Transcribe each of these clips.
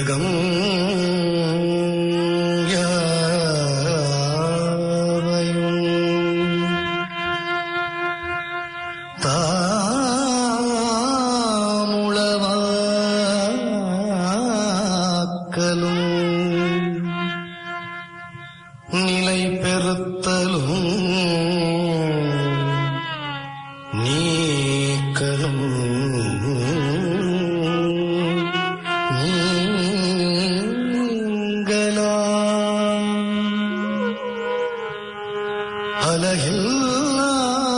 உலகம் யாவையும் தாமுளவாக்கலும் நிலை பெறுத்தலும் நீக்கலும் நீங்களாம் அலகில்லா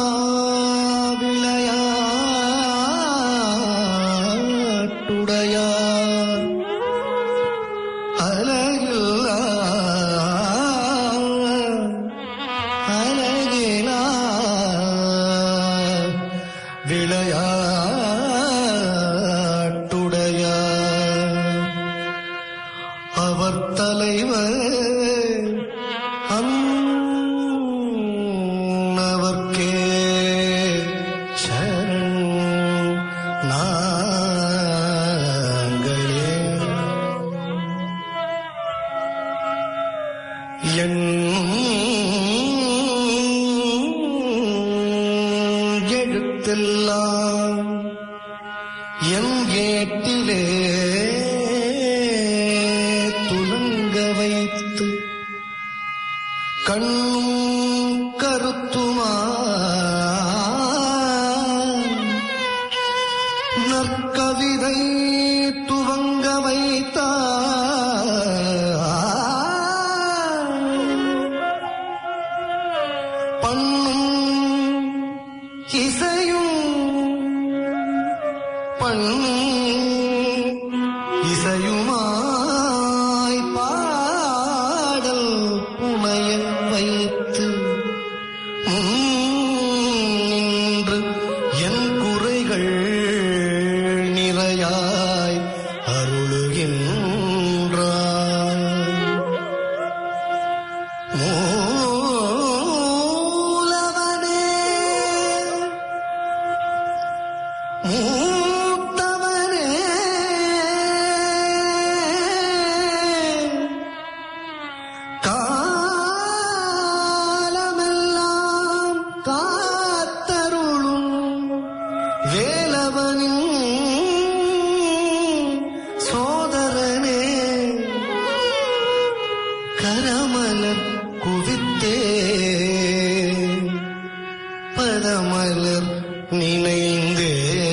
விளையாட்டுடையார் அலகில்லா அலகிலா விளையாட்டுடையார் அவர் தலைவர் அன்னவர்க்கே சரண் நாங்களே என் எழுத்தெல்லாம் என் ஏட்டிலே துலங்க வைத்து கண்ணும் கருத்துமா நற்கவிதை துவங்க வைத்தார் பண்ணும் இசையும் பண்ணும் இசையுமாய் பாடல் புனைய வைத்து முன்னின்று என் குறைகள் நிறையாய் அருளுகின்றாய் மூலவனே மூத்தவனே காலமெல்லாம் காத்தருளும் வேலவனின் சோதரனே கரமலர் குவித்தே பதமலர் நினைந்தே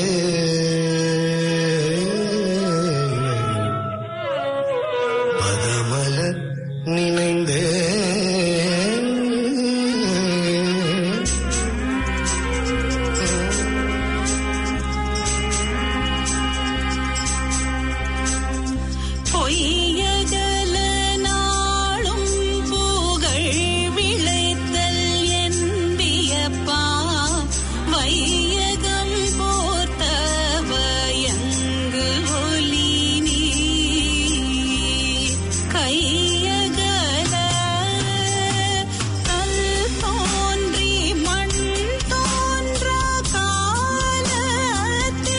பதமலர் நினைந்தே பொய்யகல நாளும் புகழ் விளைத்தல் என்பியப்பா வையகம் போர்த்தவ எங்கு ஒலி நீ கையகல கல் தோன்றி மண் தோன்றா காலத்தே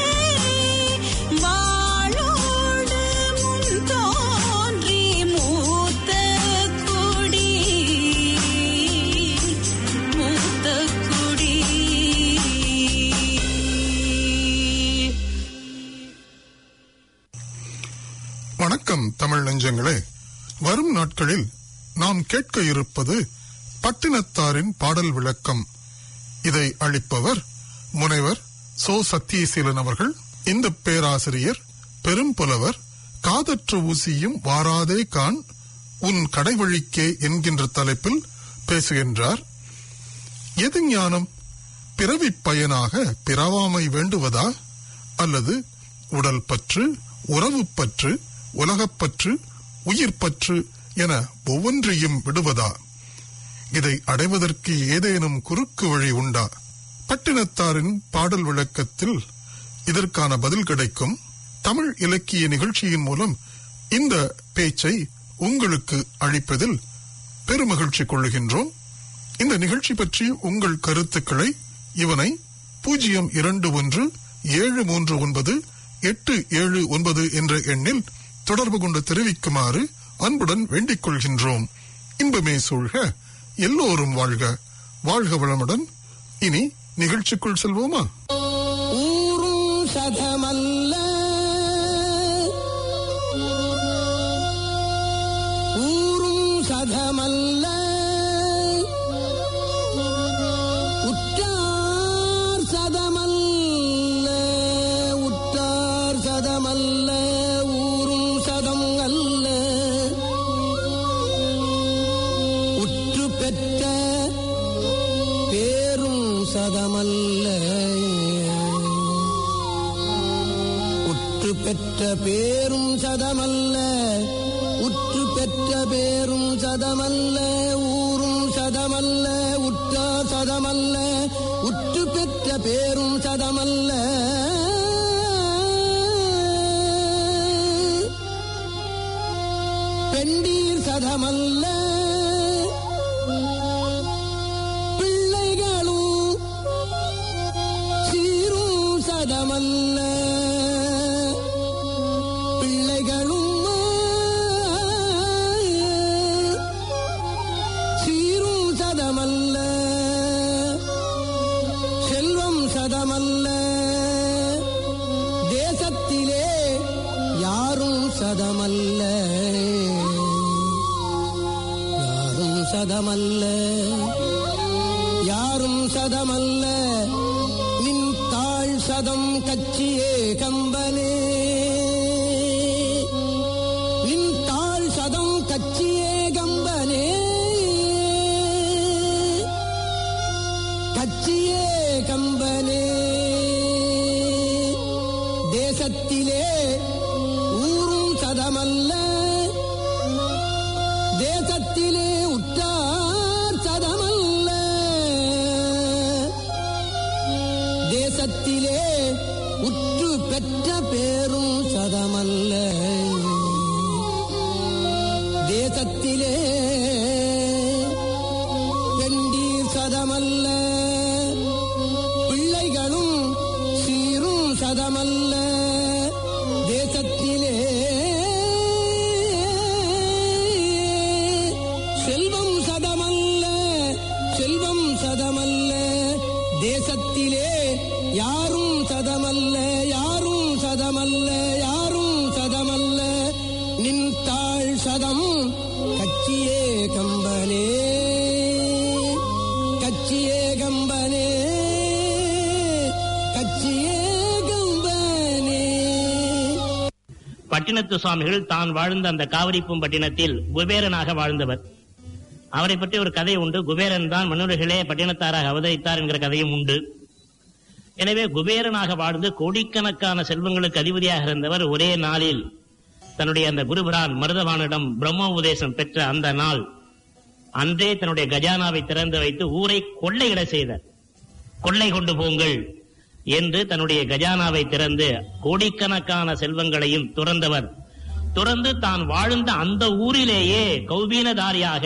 வாழோடு முன் தோன்றி மூத்த குடி மூத்த குடி வணக்கம் தமிழ் நெஞ்சங்களே வரும் நாட்களில் நாம் கேட்க இருப்பது பட்டினத்தாரின் பாடல் விளக்கம் இதை அளிப்பவர் முனைவர் சோ சத்தியசீலன் அவர்கள் இந்த பேராசிரியர் பெரும்புலவர் காதற்ற ஊசியும் வாராதே கான் உன் கடைவழிக்கே என்கின்ற தலைப்பில் பேசுகின்றார் எது ஞானம் பிறவிப் பயனாக பிறவாமை வேண்டுவதா அல்லது உடல் பற்று உறவுப் பற்று உலகப்பற்று உயிர் பற்று என ஒவ்வொன்றையும் விடுவதா இதை அடைவதற்கு ஏதேனும் குறுக்கு வழி உண்டா பட்டினத்தாரின் பாடல் விளக்கத்தில் இதற்கான பதில் கிடைக்கும் தமிழ் இலக்கிய நிகழ்ச்சியின் மூலம் இந்த பேச்சை உங்களுக்கு அளிப்பதில் பெருமகிழ்ச்சி கொள்ளுகின்றோம் இந்த நிகழ்ச்சி பற்றி உங்கள் கருத்துக்களை இவனை பூஜ்ஜியம் இரண்டு ஒன்று ஏழு மூன்று ஒன்பது எட்டு ஏழு ஒன்பது என்ற எண்ணில் தொடர்பு கொண்டு தெரிவிக்குமாறு அன்புடன் வேண்டிக் கொள்கின்றோம் இன்பமே சூழ்க எல்லோரும் வாழ்க வாழ்க வளமுடன் இனி நிகழ்ச்சிக்குள் செல்வோமா ஊரும் சதமல்ல ஊரும் சதமல்ல உற்றார் சதமல்ல உற்றார் சதமல்ல ஊரும் சதம் அல்ல உற்று பெற்ற பேரும் சதமல்ல உற்று பெற்ற பேரும் சதமல்ல உற்று பெற்ற பேரும் சதமல்ல ஊரும் சதமல்ல உற்றார் சதமல்ல உற்று பெற்ற பேரும் சதமல்ல பெண்டீர் சதமல்ல பிள்ளைகளும் சீரும் சதமல்ல பிள்ளைகளும் சீரும் சதமல்ல செல்வம் சதமல்ல தேசத்திலே யாரும் சதமல்ல யாரும் சதமல்ல யாரும் சதமல்ல நின் தாழ் சதம் கட்சியே கம்பனே நின் தாழ் சதம் கட்சியே கம்பனே கட்சியே கம்பனே தேசத்திலே ஊரும் சதமல்ல தேசத்திலே உற்றார் சதமல்ல தேசத்திலே உற்று பெற்ற பேரும் சதமல்ல தேசத்திலே பெண்டீர் சதமல்ல பிள்ளைகளும் சீரும் சதமல்ல தேசத்திலே செல்வம் சதமல்ல செல்வம் சதமல்ல தேசத்திலே யாரும் சதமல்ல யாரும் சதமல்ல யாரும் சதமல்ல நின் தாழ் சதம் கட்சியே கம்பனே கட்சியே கம்பனே கட்சியே கம்பனே பட்டினத்து சுவாமிகள் தான் வாழ்ந்த அந்த காவிரிப்பூம் பட்டினத்தில் குபேரனாக வாழ்ந்தவர் அவரை பற்றி ஒரு கதை உண்டு குபேரன் தான் மன்னர்களே பட்டினத்தாராக அவதரித்தார் என்கிற கதையும் உண்டு எனவே குபேரனாக வாழ்ந்து கோடிக்கணக்கான செல்வங்களுக்கு அதிபதியாக இருந்தவர் ஒரே நாளில் தன்னுடைய அந்த குருபிரான் மருதவானிடம் பிரம்ம உபதேசம் பெற்ற அந்த நாள் அன்றே தன்னுடைய கஜானாவை திறந்து வைத்து ஊரை கொள்ளையிட செய்தார் கொள்ளை கொண்டு போங்கள் என்று தன்னுடைய கஜானாவை திறந்து கோடிக்கணக்கான செல்வங்களையும் துறந்தவர் துறந்து தான் வாழ்ந்த அந்த ஊரிலேயே கௌபீனதாரியாக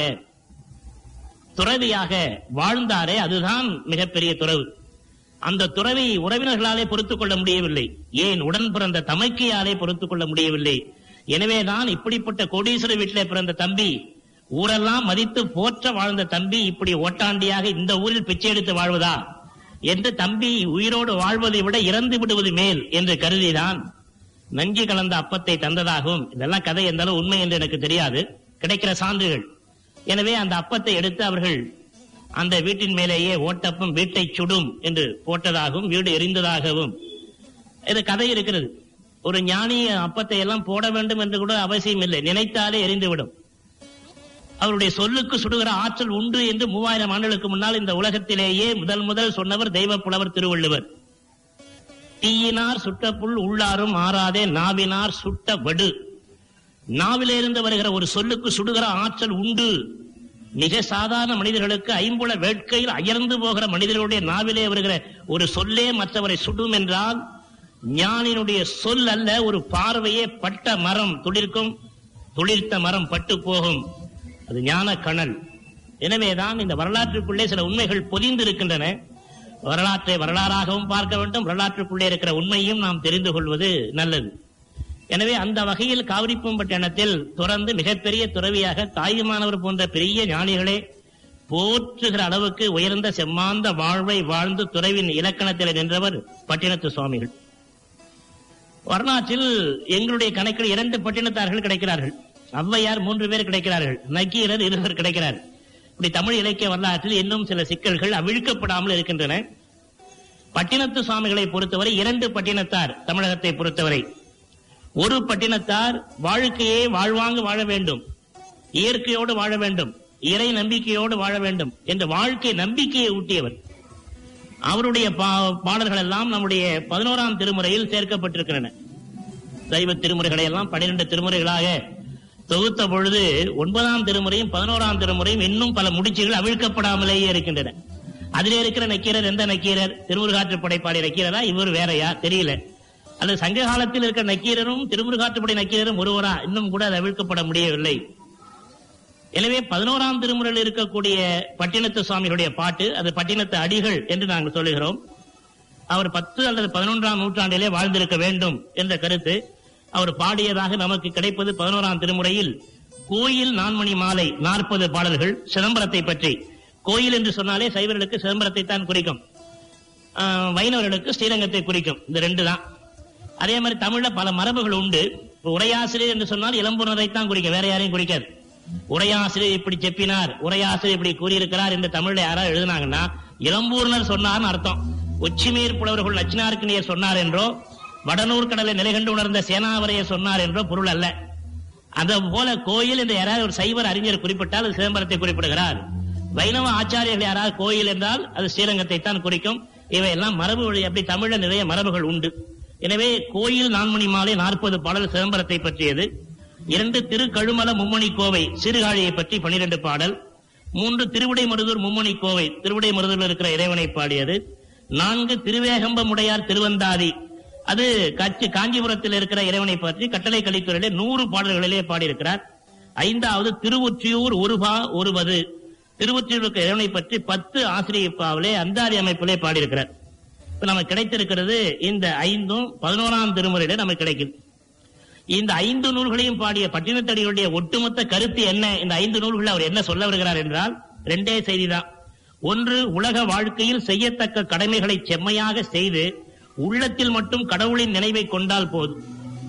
துறவியாக வாழ்ந்தாரே அதுதான் மிகப்பெரிய துறவு அந்த துறவை உறவினர்களாலே பொறுத்துக் கொள்ள முடியவில்லை ஏன் உடன் பிறந்த தமைக்கையாலே பொறுத்துக் கொள்ள முடியவில்லை எனவேதான் இப்படிப்பட்ட கோடீஸ்வர வீட்டிலே பிறந்த தம்பி ஊரெல்லாம் மதித்து போற்ற வாழ்ந்த தம்பி இப்படி ஓட்டாண்டியாக இந்த ஊரில் பிச்சை எடுத்து வாழ்வதா என்று தம்பி உயிரோடு வாழ்வதை விட இறந்து விடுவது மேல் என்று கருதிதான் நஞ்சு கலந்த அப்பத்தை தந்ததாகவும் இதெல்லாம் கதை எந்த அளவு உண்மை என்று எனக்கு தெரியாது கிடைக்கிற சான்றுகள் எனவே அந்த அப்பத்தை எடுத்து அவர்கள் அந்த வீட்டின் மேலேயே ஓட்டப்பம் வீட்டை சுடும் என்று போட்டதாகவும் வீடு எரிந்ததாகவும் இது கதை இருக்கிறது ஒரு ஞானிய அப்பத்தை எல்லாம் போட வேண்டும் என்று கூட அவசியம் இல்லை நினைத்தாலே எரிந்துவிடும் அவருடைய சொல்லுக்கு சுடுகிற ஆற்றல் உண்டு என்று மூவாயிரம் ஆண்டுகளுக்கு முன்னால் இந்த உலகத்திலேயே முதல் முதல் சொன்னவர் தெய்வ புலவர் திருவள்ளுவர் தீயினார் சுட்ட புல் உள்ளாரும் ஆறாதே நாவினார் சுட்ட வடு நாவிலிருந்து வருகிற ஒரு சொல்லுக்கு சுடுகிற ஆற்றல் உண்டு மிக சாதாரண மனிதர்களுக்கு ஐம்புல வேட்கையில் அயர்ந்து போகிற மனிதர்களுடைய நாவிலே வருகிற ஒரு சொல்லே மற்றவரை சுடும் என்றால் ஞானினுடைய சொல் அல்ல ஒரு பார்வையே பட்ட மரம் துளிர்க்கும் துளிர்த்த மரம் பட்டு போகும் அது ஞான கணல் எனவேதான் இந்த வரலாற்றுக்குள்ளே சில உண்மைகள் பொதிந்து இருக்கின்றன வரலாற்றை வரலாறாகவும் பார்க்க வேண்டும் வரலாற்றுக்குள்ளே இருக்கிற உண்மையும் நாம் தெரிந்து கொள்வது நல்லது எனவே அந்த வகையில் காவிரிப்பூம்பட்டினத்தில் துறந்து மிகப்பெரிய துறவியாக தாயுமானவர் போன்ற பெரிய ஞானிகளே போற்றுகிற அளவுக்கு உயர்ந்த செம்மாந்த வாழ்வை வாழ்ந்து துறவின் இலக்கணத்தில் நின்றவர் பட்டினத்து சுவாமிகள் வரலாற்றில் எங்களுடைய கணக்கில் இரண்டு பட்டினத்தார்கள் கிடைக்கிறார்கள் ஔவையார் மூன்று பேர் கிடைக்கிறார்கள் நக்கீரர் இருவர் கிடைக்கிறார் இப்படி தமிழ் இலக்கிய வரலாற்றில் இன்னும் சில சிக்கல்கள் அவிழ்க்கப்படாமல் இருக்கின்றன பட்டினத்து சுவாமிகளை பொறுத்தவரை இரண்டு பட்டினத்தார் தமிழகத்தை பொறுத்தவரை ஒரு பட்டினத்தார் வாழ்க்கையே வாழ்வாங்க வாழ வேண்டும் இயற்கையோடு வாழ வேண்டும் இறை நம்பிக்கையோடு வாழ வேண்டும் என்ற வாழ்க்கை நம்பிக்கையை ஊட்டியவர் அவருடைய பா- பாடல்கள் எல்லாம் நம்முடைய பதினோராம் திருமுறையில் சேர்க்கப்பட்டிருக்கின்றன சைவ திருமுறைகளை எல்லாம் பன்னிரண்டு திருமுறைகளாக தொகுத்த பொழுது ஒன்பதாம் திருமுறையும் பதினோராம் திருமுறையும் இன்னும் பல முடிச்சுகள் அவிழ்க்கப்படாமலேயே இருக்கின்றன அதிலே இருக்கிற நக்கீரர் எந்த நக்கீரர் திருமுருகாற்று படைப்பாடி நக்கீரரா இவர் வேறயா தெரியல அல்லது சங்க காலத்தில் இருக்கிற நக்கீரரும் திருமுருகாற்றுப்படை நக்கீரரும் ஒருவரா இன்னும் கூட அது அவிழ்க்கப்பட முடியவில்லை எனவே பதினோராம் திருமுறையில் இருக்கக்கூடிய பட்டினத்து சுவாமிகளுடைய பாட்டு அது பட்டினத்து அடிகள் என்று நாங்கள் சொல்லுகிறோம் அவர் பத்து அல்லது பதினொன்றாம் நூற்றாண்டிலே வாழ்ந்திருக்க வேண்டும் என்ற கருத்து அவர் பாடியதாக நமக்கு கிடைப்பது பதினோராம் திருமுறையில் கோயில் நான்மணி மாலை நாற்பது பாடல்கள் சிதம்பரத்தை பற்றி கோயில் என்று சொன்னாலே சைவர்களுக்கு சிதம்பரத்தை தான் குறிக்கும் ஆஹ், வைணவர்களுக்கு ஸ்ரீரங்கத்தை குறிக்கும் இந்த ரெண்டு தான் அதே மாதிரி தமிழ்ல பல மரபுகள் உண்டு இப்ப உரையாசிரியர் என்று சொன்னால் இளம்புணரை தான் குறிக்கும் வேற யாரையும் குறிக்காது உரையாசிரியர் இப்படி செப்பினார் உரையாசிரியர் இப்படி கூறியிருக்கிறார் என்று தமிழ்ல யாராவது எழுதினாங்கன்னா இளம்பூர்ணர் சொன்னார்னு அர்த்தம் உச்சிமீர் புலவர்கள் நச்சினார்க்கினியர் சொன்னார் என்றோ வடநூர் கடலை நிலைகண்டு உணர்ந்த சேனாவரையர் சொன்னார் என்றோ பொருள் அல்ல அது போல கோயில் என்று யாராவது ஒரு சைவர் அறிஞர் குறிப்பிட்டால் அது சிதம்பரத்தை குறிப்பிடுகிறார் வைணவ ஆச்சாரியர்கள் யாராவது கோயில் என்றால் அது ஸ்ரீரங்கத்தை தான் குறிக்கும் இவையெல்லாம் மரபு வழி அப்படி தமிழ்ல நிறைய மரபுகள் உண்டு எனவே கோயில் நான்மணி மாலை நாற்பது பாடல் சிதம்பரத்தை பற்றியது இரண்டு திருக்கழுமல மும்மணி கோவை சிறுகாழியை பற்றி பனிரெண்டு பாடல் மூன்று திருவிடை மருதூர் மும்மணி கோவை திருவிடை மருதூரில் இருக்கிற இறைவனை பாடியது நான்கு திருவேகம்பமுடையார் திருவந்தாதி அது கட்சி காஞ்சிபுரத்தில் இருக்கிற இறைவனை பற்றி கட்டளை கலித்துறையிலே நூறு பாடல்களிலே பாடியிருக்கிறார் ஐந்தாவது திருவொற்றியூர் ஒருபா ஒருவது திருவொற்றியூர் இருக்கிற இறைவனை பற்றி பத்து ஆசிரியப்பாவிலே அந்தாதி அமைப்பிலே பாடியிருக்கிறார் இப்ப நமக்கு கிடைத்திருக்கிறது இந்த ஐந்தும் பதினோராம் திருமுறையில நமக்கு கிடைக்குது இந்த ஐந்து நூல்களையும் பாடிய பட்டினத்தடிகளுடைய ஒட்டுமொத்த கருத்து என்ன இந்த ஐந்து நூல்கள் அவர் என்ன சொல்ல வருகிறார் என்றால் ரெண்டே செய்திதான் ஒன்று உலக வாழ்க்கையில் செய்யத்தக்க கடமைகளை செம்மையாக செய்து உள்ளத்தில் மட்டும் கடவுளின் நினைவை கொண்டால் போதும்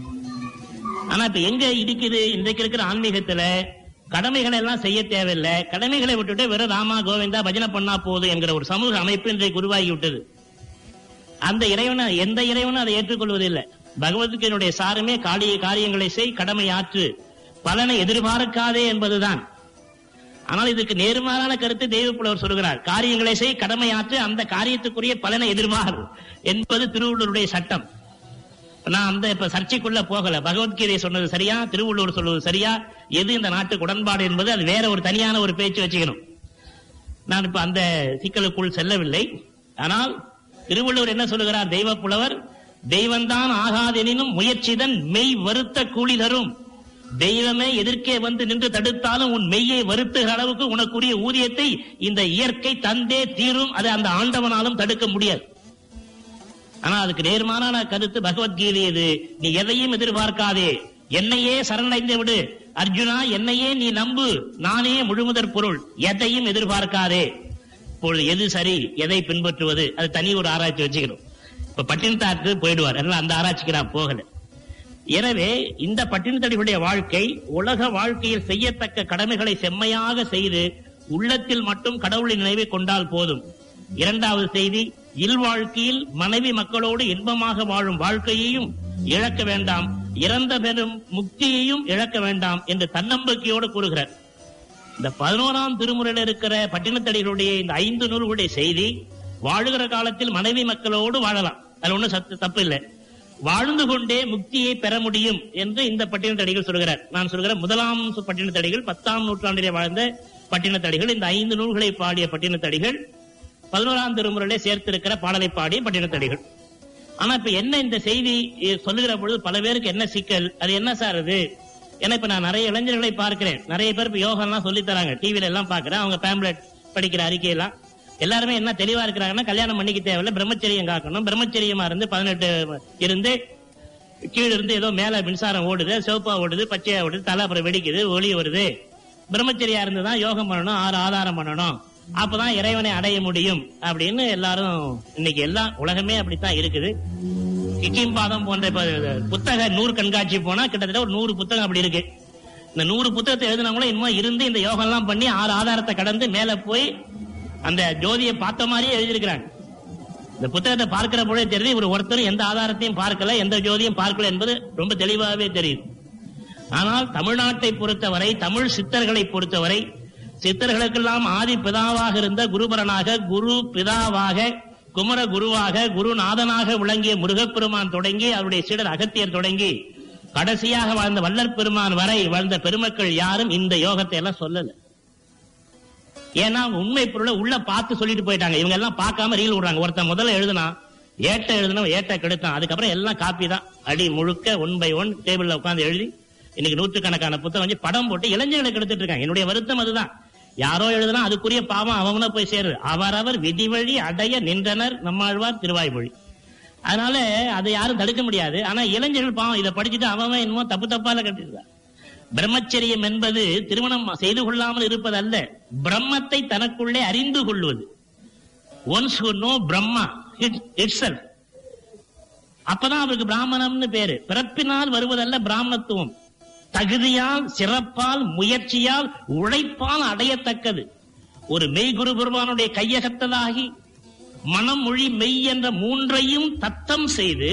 ஆனா இப்ப எங்க இடிக்குது இன்றைக்கு இருக்கிற ஆன்மீகத்துல கடமைகளை எல்லாம் செய்ய தேவையில்லை கடமைகளை விட்டுட்டு வெறும் ராமா கோவிந்தா பஜனை பண்ணா போதும் என்கிற ஒரு சமூக அமைப்பு இன்றைக்கு உருவாகி விட்டது அந்த இறைவனை எந்த இறைவனும் அதை ஏற்றுக்கொள்வதில்லை பகவத்கீதையினுடைய சாரமே காளிய காரியங்களை செய் கடமை ஆற்று பலனை எதிர்பார்க்காதே என்பதுதான் ஆனால் இதுக்கு நேர்மாறான கருத்து தெய்வப்புலவர் சொல்கிறார் காரியங்களை செய் கடமை ஆற்று அந்த காரியத்துக்குரிய பலனை எதிர்பார் என்பது திருவள்ளுவருடைய சட்டம் நான் அந்த இப்ப சர்ச்சைக்குள்ள போகல பகவத்கீதை சொன்னது சரியா திருவள்ளுவர் சொல்வது சரியா எது இந்த நாட்டுக்கு உடன்பாடு என்பது அது வேற ஒரு தனியான ஒரு பேச்சு வச்சுக்கணும் நான் இப்ப அந்த சிக்கலுக்குள் செல்லவில்லை ஆனால் திருவள்ளுவர் என்ன சொல்லுகிறார் தெய்வ புலவர் தெய்வந்தான் ஆகாதெனினும் முயற்சிதன் மெய் வருத்த கூலி தரும் தெய்வமே எதிர்க்கே வந்து நின்று தடுத்தாலும் உன் மெய்யை வருத்துகிற அளவுக்கு உனக்குரிய ஊதியத்தை இந்த இயற்கை தந்தே தீரும் அதை அந்த ஆண்டவனாலும் தடுக்க முடியாது ஆனா அதுக்கு நேர்மாறான கருத்து பகவத்கீதை இது நீ எதையும் எதிர்பார்க்காதே என்னையே சரணடைந்து விடு அர்ஜுனா என்னையே நீ நம்பு நானே முழுமுதற் பொருள் எதையும் எதிர்பார்க்காதே இப்பொழுது எது சரி எதை பின்பற்றுவது அது தனி ஒரு ஆராய்ச்சி வச்சுக்கணும் இப்ப பட்டினத்தாருக்கு போயிடுவார் அதனால அந்த ஆராய்ச்சிக்கு நான் போகல எனவே இந்த பட்டினத்தடிகளுடைய வாழ்க்கை உலக வாழ்க்கையில் செய்யத்தக்க கடமைகளை செம்மையாக செய்து உள்ளத்தில் மட்டும் கடவுளின் நினைவை கொண்டால் போதும் இரண்டாவது செய்தி இல்வாழ்க்கையில் மனைவி மக்களோடு இன்பமாக வாழும் வாழ்க்கையையும் இழக்க வேண்டாம் இறந்த பெறும் முக்தியையும் இழக்க வேண்டாம் என்று தன்னம்பிக்கையோடு கூறுகிறார் இந்த பதினோராம் திருமுறையில் இருக்கிற பட்டினத்தடிகளுடைய இந்த ஐந்து நூல்களுடைய செய்தி வாழுகிற காலத்தில் மனைவி மக்களோடு வாழலாம் அது ஒண்ணும் சத்து தப்பு இல்லை வாழ்ந்து கொண்டே முக்தியை பெற முடியும் என்று இந்த பட்டினத்தடிகள் சொல்கிறார் நான் சொல்கிற முதலாம் சு- பட்டினத்தடிகள் பத்தாம் நூற்றாண்டிலே வாழ்ந்த பட்டினத்தடிகள் இந்த ஐந்து நூல்களை பாடிய பட்டினத்தடிகள் பதினோராம் திருமுறையிலே சேர்த்திருக்கிற பாடலை பாடிய பட்டினத்தடிகள் ஆனா இப்ப என்ன இந்த செய்தி இ- சொல்லுகிற பொழுது பல பேருக்கு என்ன சிக்கல் அது என்ன சார் அது ஏன்னா இப்ப நான் நிறைய இளைஞர்களை பார்க்கிறேன் நிறைய பேர் இப்ப யோகா எல்லாம் சொல்லி தராங்க டிவில எல்லாம் பாக்குறேன் அவங்க பேம்லெட் படிக்கிற அறிக்கையெல்லாம் எல்லாருமே என்ன தெளிவா இருக்கிறாங்கன்னா கல்யாணம் பண்ணிக்க தேவையில்ல பிரம்மச்சரியம் காக்கணும் பிரம்மச்சரியமா இருந்து பதினெட்டு இருந்து கீழ இருந்து ஏதோ மேல மின்சாரம் ஓடுது சிவப்பா ஓடுது பச்சையா ஓடுது தலை அப்புறம் வெடிக்குது ஒளி வருது பிரம்மச்சரியா இருந்துதான் யோகம் பண்ணணும் ஆறு ஆதாரம் பண்ணணும் அப்பதான் இறைவனை அடைய முடியும் அப்படின்னு எல்லாரும் இன்னைக்கு எல்லாம் உலகமே அப்படித்தான் இருக்குது கிக்கிம்பாதம் போன்ற இப்ப புத்தக நூறு கண்காட்சி போனா கிட்டத்தட்ட ஒரு நூறு புத்தகம் அப்படி இருக்கு இந்த நூறு புத்தகத்தை எழுதினவங்களும் இன்னும் இருந்து இந்த யோகம் எல்லாம் பண்ணி ஆறு ஆதாரத்தை கடந்து மேல போய் அந்த ஜோதியை பார்த்த மாதிரியே எழுதியிருக்கிறாங்க இந்த புத்தகத்தை பார்க்கிற பொழுதே தெரியுது இவர் ஒருத்தரும் எந்த ஆதாரத்தையும் பார்க்கல எந்த ஜோதியும் பார்க்கல என்பது ரொம்ப தெளிவாகவே தெரியுது ஆனால் தமிழ்நாட்டை பொறுத்தவரை தமிழ் சித்தர்களை பொறுத்தவரை சித்தர்களுக்கெல்லாம் ஆதி பிதாவாக இருந்த குருபரனாக குரு பிதாவாக குமர குருவாக குருநாதனாக விளங்கிய முருகப்பெருமான் தொடங்கி அவருடைய சீடர் அகத்தியர் தொடங்கி கடைசியாக வாழ்ந்த வல்லற் பெருமான் வரை வாழ்ந்த பெருமக்கள் யாரும் இந்த யோகத்தை எல்லாம் சொல்லல ஏன்னா அவங்க உண்மை பொருளை உள்ள பார்த்து சொல்லிட்டு போயிட்டாங்க இவங்க எல்லாம் பார்க்காம ரீல் விடுறாங்க ஒருத்தன் முதல்ல எழுதுனா ஏட்ட எழுதுனா ஏட்ட கெடுத்தான் அதுக்கப்புறம் எல்லாம் காப்பி தான் அடி முழுக்க ஒன் பை ஒன் டேபிள்ல உட்கார்ந்து எழுதி இன்னைக்கு நூற்றுக்கணக்கான புத்தகம் வச்சு படம் போட்டு இளைஞர்களுக்கு எடுத்துட்டு இருக்காங்க என்னுடைய வருத்தம் அதுதான் யாரோ எழுதுனா அதுக்குரிய பாவம் அவங்கள போய் சேருது அவரவர் விதி வழி அடைய நின்றனர் நம்மாழ்வார் திருவாய்மொழி அதனால அதை யாரும் தடுக்க முடியாது ஆனா இளைஞர்கள் பாவம் இதை படிச்சுட்டு அவன் என்னமோ தப்பு தப்பால கட்டிருக்கான் பிரம்மச்சரியம் என்பது திருமணம் செய்து கொள்ளாமல் இருப்பது அல்ல பிரம்மத்தை தனக்குள்ளே அறிந்து கொள்வது once who know Brahma it's அப்பதான் அவருக்கு பிராமணம்னு பேரு பிறப்பினால் வருவதல்ல பிராமணத்துவம் தகுதியால் சிறப்பால் முயற்சியால் உழைப்பால் அடையத்தக்கது ஒரு மெய்குரு பெருமானுடைய கையகத்ததாகி மனம் மொழி மெய் என்ற மூன்றையும் தத்தம் செய்து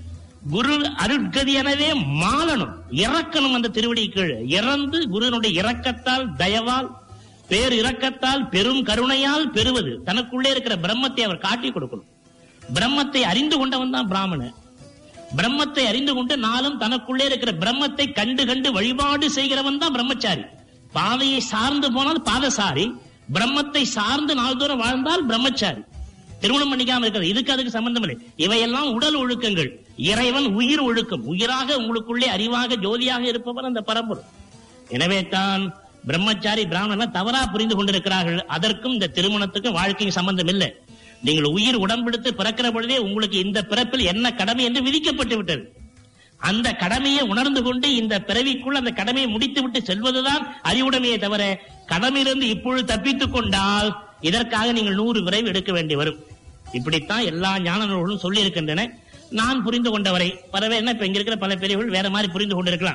குரு அருட்கதி எனவே மாளணும் இறக்கணும் அந்த திருவடி கீழ் இறந்து குருனுடைய இரக்கத்தால் தயவால் பேர் இரக்கத்தால் பெரும் கருணையால் பெறுவது தனக்குள்ளே இருக்கிற பிரம்மத்தை அவர் காட்டி கொடுக்கணும் பிரம்மத்தை அறிந்து கொண்டவன் தான் பிராமணன் பிரம்மத்தை அறிந்து கொண்டு நாளும் தனக்குள்ளே இருக்கிற பிரம்மத்தை கண்டு கண்டு வழிபாடு செய்கிறவன் தான் பிரம்மச்சாரி பாதையை சார்ந்து போனால் பாதசாரி பிரம்மத்தை சார்ந்து நாள்தோறும் வாழ்ந்தால் பிரம்மச்சாரி திருமணம் பண்ணிக்காம இருக்கிறது இதுக்கு அதுக்கு சம்பந்தம் இல்லை இவையெல்லாம் உடல் ஒழுக்கங்கள் இறைவன் உயிர் ஒழுக்கம் உயிராக உங்களுக்குள்ளே அறிவாக ஜோதியாக இருப்பவன் அந்த பரம்பொருள் எனவே தான் பிரம்மச்சாரி பிராமணன் தவறா புரிந்து கொண்டிருக்கிறார்கள் அதற்கும் இந்த திருமணத்துக்கும் வாழ்க்கையும் சம்பந்தம் இல்லை நீங்கள் உயிர் உடம்பெடுத்து பிறக்கிற பொழுதே உங்களுக்கு இந்த பிறப்பில் என்ன கடமை என்று விதிக்கப்பட்டு விட்டது அந்த கடமையை உணர்ந்து கொண்டு இந்த பிறவிக்குள் அந்த கடமையை முடித்து விட்டு செல்வதுதான் அறிவுடைமையை தவிர கடமையிலிருந்து இப்பொழுது தப்பித்துக் கொண்டால் இதற்காக நீங்கள் நூறு விரைவு எடுக்க வேண்டி வரும் இப்படித்தான் எல்லா ஞான நூல்களும் சொல்லி இருக்கின்றன நான் புரிந்து கொண்டவரை பரவே என்ன இப்ப இங்க இருக்கிற பல பெரியவர்கள் வேற மாதிரி புரிந்து கொண்டிருக்கலாம்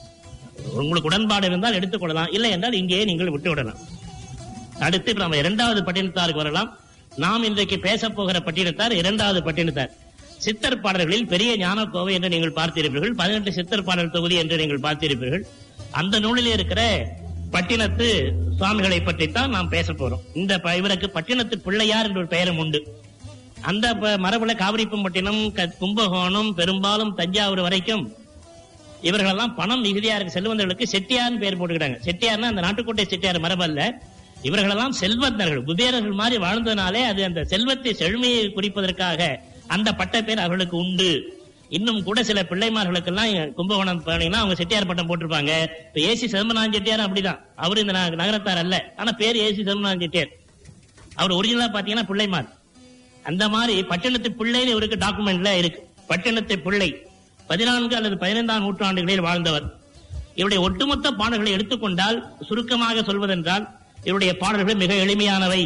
உங்களுக்கு உடன்பாடு இருந்தால் எடுத்துக்கொள்ளலாம் இல்லை என்றால் இங்கேயே நீங்கள் விட்டு விடலாம் அடுத்து இப்ப நம்ம இரண்டாவது பட்டினத்தாருக்கு வரலாம் நாம் இன்றைக்கு பேச போகிற பட்டினத்தார் இரண்டாவது பட்டினத்தார் சித்தர் பாடல்களில் பெரிய ஞான கோவை என்று நீங்கள் பார்த்திருப்பீர்கள் பதினெட்டு சித்தர் பாடல் தொகுதி என்று நீங்கள் பார்த்திருப்பீர்கள் அந்த நூலிலே இருக்கிற பட்டினத்து சுவாமிகளை பற்றித்தான் நாம் பேச போறோம் இந்த ப- இவருக்கு பட்டினத்து பிள்ளையார் என்ற ஒரு பெயரும் உண்டு அந்த ப- மரபுல காவிரிப்பம்பட்டினம் க- கும்பகோணம் பெரும்பாலும் தஞ்சாவூர் வரைக்கும் இவர்களெல்லாம் பணம் மிகுதியா இருக்க செல்வந்தர்களுக்கு செட்டியார்னு பேர் போட்டுக்கிட்டாங்க செட்டியார்னா அந்த நாட்டுக்கோட்டை செட்டியார் மரபல்ல இவர்களெல்லாம் செல்வந்தர்கள் குபேரர்கள் மாதிரி வாழ்ந்ததுனாலே அது அந்த செல்வத்தை செழுமையை குறிப்பதற்காக அந்த பட்ட பேர் அவர்களுக்கு உண்டு இன்னும் கூட சில பிள்ளைமார்களுக்கெல்லாம் இங்க கும்பகோணம் போனீங்கன்னா அவங்க செட்டியார் பட்டம் போட்டிருப்பாங்க இப்ப ஏசி சிதம்பரம் செட்டியார் அப்படிதான் அவரு இந்த ந- நகரத்தார் அல்ல ஆனா பேர் ஏசி சிதம்பரம் செட்டியார் அவர் ஒரிஜினலா பாத்தீங்கன்னா பிள்ளைமார் அந்த மாதிரி பட்டினத்து பிள்ளைன்னு இவருக்கு டாக்குமெண்ட்ல இருக்கு பட்டினத்து பிள்ளை பதினான்கு அல்லது பதினைந்தாம் நூற்றாண்டுகளில் வாழ்ந்தவர் இவருடைய ஒட்டுமொத்த பாடல்களை எடுத்துக்கொண்டால் சுருக்கமாக சொல்வதென்றால் இவருடைய பாடல்கள் மிக எளிமையானவை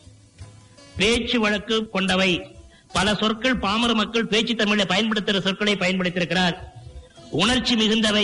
பேச்சு வழக்கு கொண்டவை பல சொற்கள் பாமர மக்கள் பேச்சு தமிழை பயன்படுத்துகிற சொற்களை பயன்படுத்தியிருக்கிறார் உணர்ச்சி மிகுந்தவை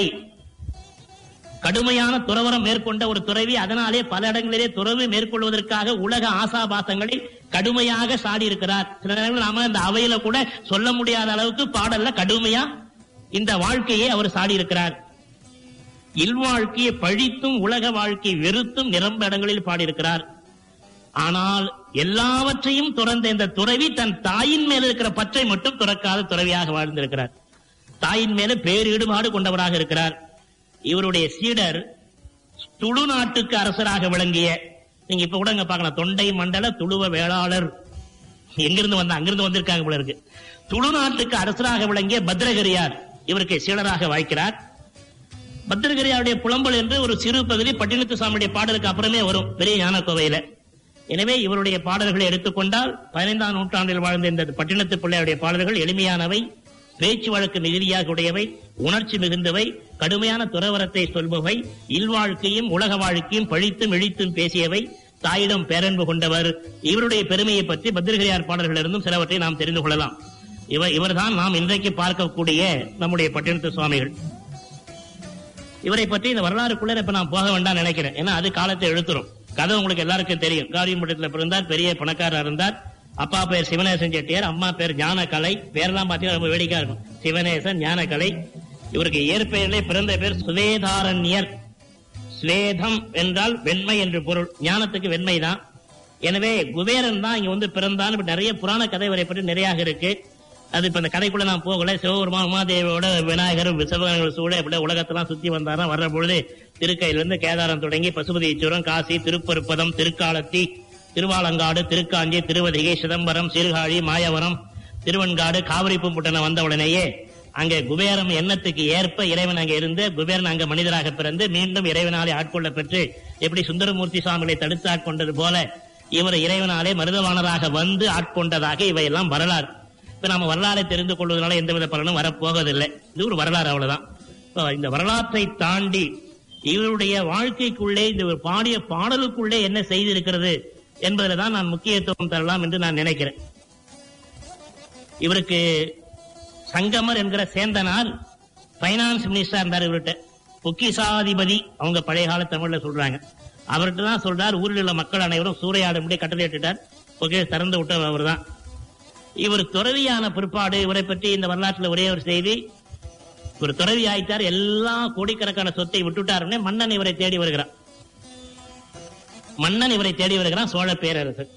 கடுமையான துறவரம் மேற்கொண்ட ஒரு துறவி அதனாலே பல இடங்களிலே துறவு மேற்கொள்வதற்காக உலக ஆசாபாசங்களை கடுமையாக சாடி இருக்கிறார் சில நேரங்களில் நாம இந்த அவையில கூட சொல்ல முடியாத அளவுக்கு பாடல்ல கடுமையா இந்த வாழ்க்கையை அவர் சாடி இருக்கிறார் இல்வாழ்க்கையை பழித்தும் உலக வாழ்க்கையை வெறுத்தும் நிரம்ப இடங்களில் பாடியிருக்கிறார் ஆனால் எல்லாவற்றையும் துறந்த இந்த துறவி தன் தாயின் மேல் இருக்கிற பற்றை மட்டும் துறக்காத துறவியாக வாழ்ந்திருக்கிறார் தாயின் மேல பேரீடுபாடு கொண்டவராக இருக்கிறார் இவருடைய சீடர் துளு நாட்டுக்கு அரசராக விளங்கிய நீங்க இப்ப கூட இங்க பார்க்கலாம் தொண்டை மண்டல துளுவ வேளாளர் எங்கிருந்து வந்த அங்கிருந்து வந்திருக்காங்க போல இருக்கு துளு நாட்டுக்கு அரசராக விளங்கிய பத்ரகிரியார் இவருக்கு சீடராக வாய்க்கிறார் பத்திரகிரியாருடைய புலம்பல் என்று ஒரு சிறு பகுதி பட்டினத்து சாமியுடைய பாடலுக்கு அப்புறமே வரும் பெரிய ஞான கோவையில எனவே இவருடைய பாடல்களை எடுத்துக்கொண்டால் பதினைந்தாம் நூற்றாண்டில் வாழ்ந்த இந்த பட்டினத்து பிள்ளையுடைய பாடல்கள் எளிமையானவை பேச்சு வழக்கு மிகுதியாக உடையவை உணர்ச்சி மிகுந்தவை கடுமையான துறவரத்தை சொல்பவை இல்வாழ்க்கையும் உலக வாழ்க்கையும் பழித்தும் இழித்தும் பேசியவை தாயிடம் பேரன்பு கொண்டவர் இவருடைய பெருமையை பற்றி பத்திரகிரியார் பாடல்களிலிருந்தும் சிலவற்றை நாம் தெரிந்து கொள்ளலாம் இவர் இவர்தான் நாம் இன்றைக்கு பார்க்கக்கூடிய நம்முடைய பட்டினத்து சுவாமிகள் இவரை பற்றி இந்த வரலாறுக்குள்ள இப்ப நான் போக வேண்டாம் நினைக்கிறேன் ஏன்னா அது காலத்தை எழுத்துரும் கதை உங்களுக்கு எல்லாருக்கும் தெரியும் காரியம்பட்டத்தில் பிறந்தார் பெரிய பணக்காரர் இருந்தார் அப்பா பேர் சிவநேசன் செட்டியார் அம்மா பேர் ஞானகலை பேரெல்லாம் பார்த்தீங்கன்னா ரொம்ப வேடிக்கையா இருக்கும் சிவநேசன் ஞானகலை இவருக்கு இயற்பெயரிலே பிறந்த பேர் சுவேதாரண்யர் ஸ்வேதம் என்றால் வெண்மை என்று பொருள் ஞானத்துக்கு வெண்மைதான் எனவே குபேரன் தான் இங்க வந்து பிறந்தான் இப்ப நிறைய புராண கதை இவரை பற்றி நிறைய இருக்கு அது இப்ப இந்த கதைக்குள்ள நான் போகல சிவபெருமான் உமாதேவியோட விநாயகர் விசவகங்கள் சூழ இப்படி உலகத்தெல்லாம் சுத்தி வந்தாரா வர்ற பொழுது திருக்கையிலிருந்து கேதாரம் தொடங்கி பசுபதீச்சுரம் காசி திருப்பருப்பதம் திருக்காலத்தி திருவாலங்காடு திருக்காஞ்சி திருவதிகை சிதம்பரம் சீர்காழி மாயவரம் திருவன்காடு காவிரி பூம்புட்டன வந்த உடனேயே அங்கே குபேரம் எண்ணத்துக்கு ஏற்ப இறைவன் அங்கே இருந்து குபேரன் அங்க மனிதராக பிறந்து மீண்டும் இறைவனாலே ஆட்கொள்ள பெற்று எப்படி சுந்தரமூர்த்தி சுவாமிகளை தடுத்து ஆட்கொண்டது போல இவர் இறைவனாலே மருதவாணராக வந்து ஆட்கொண்டதாக இவையெல்லாம் வரலாறு இப்ப நம்ம வரலாறை தெரிந்து கொள்வதனால எந்தவித பலனும் வரப்போவதில்லை இது ஒரு வரலாறு அவ்வளவுதான் இப்ப இந்த வரலாற்றை தாண்டி இவருடைய வாழ்க்கைக்குள்ளே இந்த ஒரு பாடிய பாடலுக்குள்ளே என்ன செய்திருக்கிறது என்பதில் தான் நான் முக்கியத்துவம் தரலாம் என்று நான் நினைக்கிறேன் இவருக்கு சங்கமர் என்கிற சேந்தனார் பைனான்ஸ் மினிஸ்டரா இருந்தார் இவர்கிட்ட பொக்கிசாதிபதி அவங்க பழைய கால தமிழ்ல சொல்றாங்க அவர்கிட்ட தான் சொல்றார் ஊரில் உள்ள மக்கள் அனைவரும் சூறையாடும்படி கட்டளையிட்டுட்டார் பொக்கே திறந்து விட்டவர் அவர்தான் இவர் துறவியான பிற்பாடு இவரை பற்றி இந்த வரலாற்றுல ஒரே ஒரு செய்தி இவர் துறவி ஆயிட்டார் எல்லா கோடிக்கணக்கான சொத்தை விட்டுட்டாருன்னே மன்னன் இவரை தேடி வருகிறான் மன்னன் இவரை தேடி வருகிறான் சோழ பேரரசர்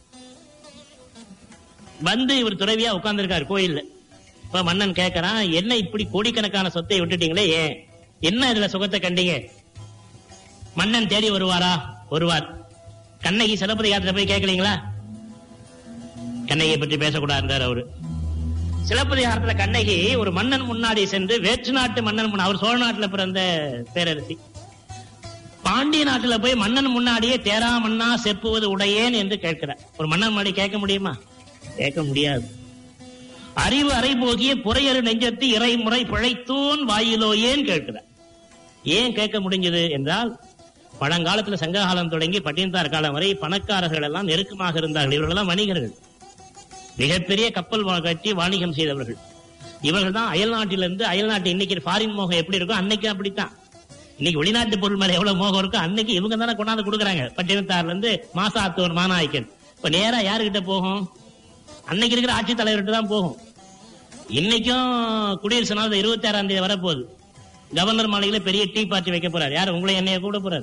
வந்து இவர் துறவியா உட்கார்ந்திருக்காரு கோயில்ல இப்ப மன்னன் கேட்கறான் என்ன இப்படி கோடிக்கணக்கான சொத்தை விட்டுட்டீங்களே ஏன் என்ன இதுல சுகத்தை கண்டீங்க மன்னன் தேடி வருவாரா வருவார் கண்ணகி சிலப்பதி யாத்திரை போய் கேட்கலீங்களா கண்ணகியை பற்றி பேசக்கூடாது அவரு சிலப்பதிகாரத்துல கண்ணகி ஒரு மன்னன் முன்னாடி சென்று வேற்று நாட்டு மன்னன் முன்ன- அவர் சோழ நாட்டுல பிறந்த பேரரசி பாண்டிய நாட்டுல போய் மன்னன் முன்னாடியே தேரா மன்னா செப்புவது உடையேன் என்று கேட்கிறார் ஒரு மன்னன் முன்னாடி கேட்க முடியுமா கேட்க முடியாது அறிவு அறை போகிய புறையறு நெஞ்சத்து இறைமுறை பிழைத்தோன் வாயிலோ ஏன் கேட்கிறார் ஏன் கேட்க முடிஞ்சது என்றால் பழங்காலத்துல சங்ககாலம் தொடங்கி பட்டினத்தார் காலம் வரை பணக்காரர்கள் எல்லாம் நெருக்கமாக இருந்தார்கள் இவர்கள் எல்லாம் வணிகர்கள் மிகப்பெரிய கப்பல் வா- கட்டி வாணிகம் செய்தவர்கள் இவர்கள் தான் அயல் நாட்டிலிருந்து அயல் நாட்டு இன்னைக்கு ஃபாரின் மோகம் எப்படி இருக்கோ அன்னைக்கு அப்படித்தான் இன்னைக்கு வெளிநாட்டு பொருள் மேல எவ்வளவு மோகம் இருக்கோ அன்னைக்கு இவங்க தானே கொண்டாந்து கொடுக்குறாங்க பட்டினத்தார்ல இருந்து மாசாத்தூர் மாநாயக்கன் இப்ப நேரா யாருகிட்ட போகும் அன்னைக்கு இருக்கிற ஆட்சி தலைவர்கிட்ட தான் போகும் இன்னைக்கும் குடியரசு நாள் இருபத்தி ஆறாம் தேதி வரப்போகுது கவர்னர் மாளிகையில பெரிய டீ பார்ட்டி வைக்க போறாரு யாரு உங்களை என்னைய கூட போறாரு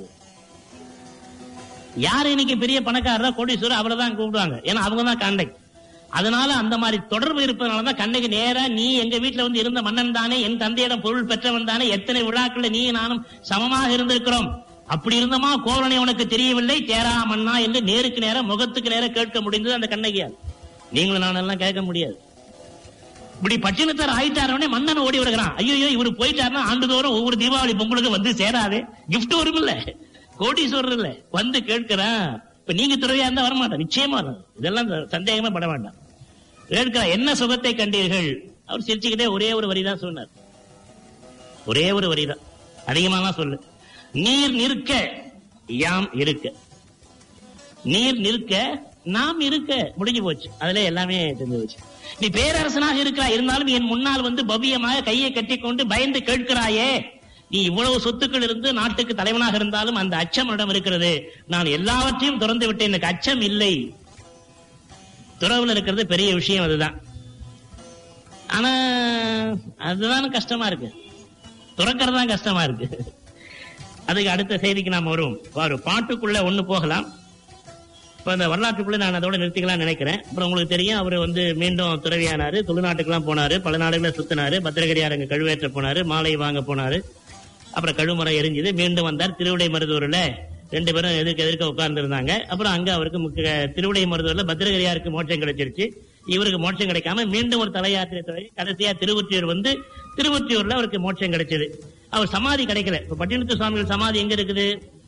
யார் இன்னைக்கு பெரிய பணக்காரரா கோடீஸ்வரர் அவரை தான் கூப்பிடுவாங்க ஏன்னா அவங்க தான் கான்டாக்ட் அதனால அந்த மாதிரி தொடர்பு இருப்பதனால தான் கண்ணகி நேரா நீ எங்க வீட்டுல வந்து இருந்த மன்னன் தானே என் தந்தையிடம் பொருள் பெற்றவன் தானே எத்தனை விழாக்கள்ல நீ நானும் சமமாக இருந்திருக்கிறோம் அப்படி இருந்தமா கோவலனை உனக்கு தெரியவில்லை தேரா மன்னா என்று நேருக்கு நேரம் முகத்துக்கு நேரம் கேட்க முடிந்தது அந்த கண்ணகியால் நீங்களும் நான் எல்லாம் கேட்க முடியாது இப்படி பட்டினத்தார் ஆயிட்டாரவனே மன்னன் ஓடி வருகிறான் ஐயோ இவரு போயிட்டாருன்னா ஆண்டுதோறும் ஒவ்வொரு தீபாவளி பொங்கலுக்கு வந்து சேராதே gift வரும் இல்ல கோடீஸ்வரர் இல்ல வந்து கேட்கிறான் இப்ப நீங்க துறவியா இருந்தா வரமாட்டேன் நிச்சயமா வரும் இதெல்லாம் சந்தேகமே பட வேண்டாம் கேட்கிறான் என்ன சுகத்தை கண்டீர்கள் அவர் சிரிச்சுக்கிட்டே ஒரே ஒரு வரிதான் சொன்னார் ஒரே ஒரு வரிதான் அதிகமாலாம் சொல்லு நீர் நிற்க யாம் இருக்க நீர் நிற்க நாம் இருக்க முடிஞ்சு போச்சு அதுல எல்லாமே தெரிஞ்சு போச்சு நீ பேரரசனாக இருக்கிறாய் இருந்தாலும் என் முன்னால் வந்து பவ்யமாக கையை கட்டிக்கொண்டு பயந்து கேட்கிறாயே நீ இவ்வளவு சொத்துக்கள் இருந்து நாட்டுக்கு தலைவனாக இருந்தாலும் அந்த அச்சம் என்னிடம் இருக்கிறது நான் எல்லாவற்றையும் திறந்து விட்டேன் எனக்கு அச்சம் இல்லை துறவுல இருக்கிறது பெரிய விஷயம் அதுதான் ஆனா அதுதான் கஷ்டமா இருக்கு துறக்கிறது தான் கஷ்டமா இருக்கு அதுக்கு அடுத்த செய்திக்கு நாம் வருவோம் ஒரு பாட்டுக்குள்ள ஒண்ணு போகலாம் இப்ப இந்த வரலாற்றுக்குள்ள நான் அதோட நிறுத்திக்கலாம் நினைக்கிறேன் அப்புறம் உங்களுக்கு தெரியும் அவர் வந்து மீண்டும் துறவியானாரு தொழில்நாட்டுக்கெல்லாம் போனாரு பல நாடுகளை சுத்தினாரு பத்திரகிரியார் அங்க கழுவேற்ற போனாரு மாலை வாங்க போனாரு அப்புறம் கழுமரம் எரிஞ்சுது மீண்டும் வந்தார் திருவிடை மருதூர்ல ரெண்டு பேரும் எதிர்க்க எதிர்க்க உட்கார்ந்து இருந்தாங்க அப்புறம் அங்க அவருக்கு முக்கிய திருவிடை மருதூர்ல பத்திரகிரியாருக்கு மோட்சம் கிடைச்சிருச்சு இவருக்கு மோட்சம் கிடைக்காம மீண்டும் ஒரு தல யாத்திரை தொடங்கி கடைசியா திருவொற்றியூர் வந்து திருவொற்றியூர்ல அவருக்கு மோட்சம் கிடைச்சது அவர் சமாதி கிடைக்கல இப்ப பட்டினத்து சுவாமிகள் சமாதி எங்க இருக்குது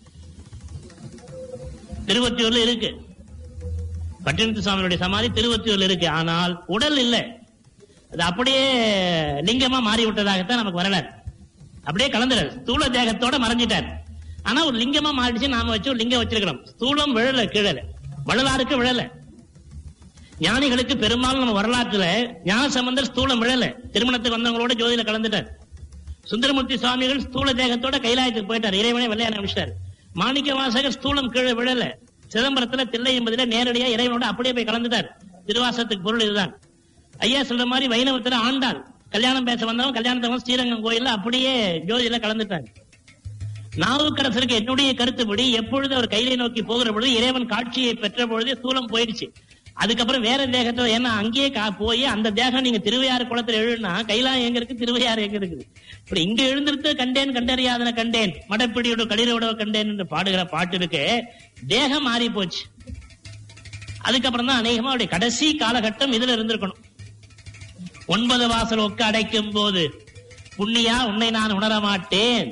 திருவொற்றியூர்ல இருக்கு பட்டினத்து சுவாமியுடைய சமாதி திருவொற்றியூர்ல இருக்கு ஆனால் உடல் இல்ல அது அப்படியே லிங்கமா மாறி விட்டதாகத்தான் நமக்கு வரலாறு அப்படியே கலந்துறாரு ஸ்தூல தேகத்தோட மறைஞ்சிட்டார் ஆனா ஒரு லிங்கமா மாறிடுச்சு நாம வச்சு ஒரு லிங்கம் வச்சிருக்கிறோம் ஸ்தூலம் விழல கீழல வள்ளலாருக்கு விழல ஞானிகளுக்கு பெரும்பாலும் நம்ம வரலாற்றுல ஞான சம்பந்தர் ஸ்தூலம் விழல திருமணத்துக்கு வந்தவங்களோட ஜோதியில கலந்துட்டார் சுந்தரமூர்த்தி சுவாமிகள் ஸ்தூல தேகத்தோட கைலாயத்துக்கு போயிட்டார் இறைவனை வெள்ளையான அனுப்பிச்சிட்டார் மாணிக்க வாசகர் ஸ்தூலம் கீழே விழல சிதம்பரத்துல தில்லை என்பதுல நேரடியா இறைவனோட அப்படியே போய் கலந்துட்டார் திருவாசத்துக்கு பொருள் இதுதான் ஐயா சொல்ற மாதிரி வைணவத்துல ஆண்டாள் கல்யாணம் பேச வந்தவன் கல்யாணத்தவன் ஸ்ரீரங்கம் கோயில்ல அப்படியே ஜோதியில கலந்துட்டாங்க நாவுக்கரசருக்கு என்னுடைய கருத்துப்படி எப்பொழுது அவர் கையிலை நோக்கி போகிற பொழுது இறைவன் காட்சியை பெற்ற பொழுதே ஸ்தூலம் போயிடுச்சு அதுக்கப்புறம் வேற தேகத்துல ஏன்னா அங்கேயே கா- போய் அந்த தேகம் நீங்க திருவையாறு குளத்துல எழுதுனா கைலாயம் எங்க இருக்கு திருவையாறு எங்க இருக்குது இப்படி இங்க எழுந்திருத்து கண்டேன் கண்டறியாதன கண்டேன் மடப்பிடியோட கடிரோட கண்டேன் என்று பாடுகிற பாட்டு இருக்கு தேகம் மாறி போச்சு அதுக்கப்புறம் தான் அநேகமா அவருடைய கடைசி காலகட்டம் இதுல இருந்திருக்கணும் ஒன்பது வாசல் ஒக்க அடைக்கும் போது புண்ணியா உன்னை நான் உணர மாட்டேன்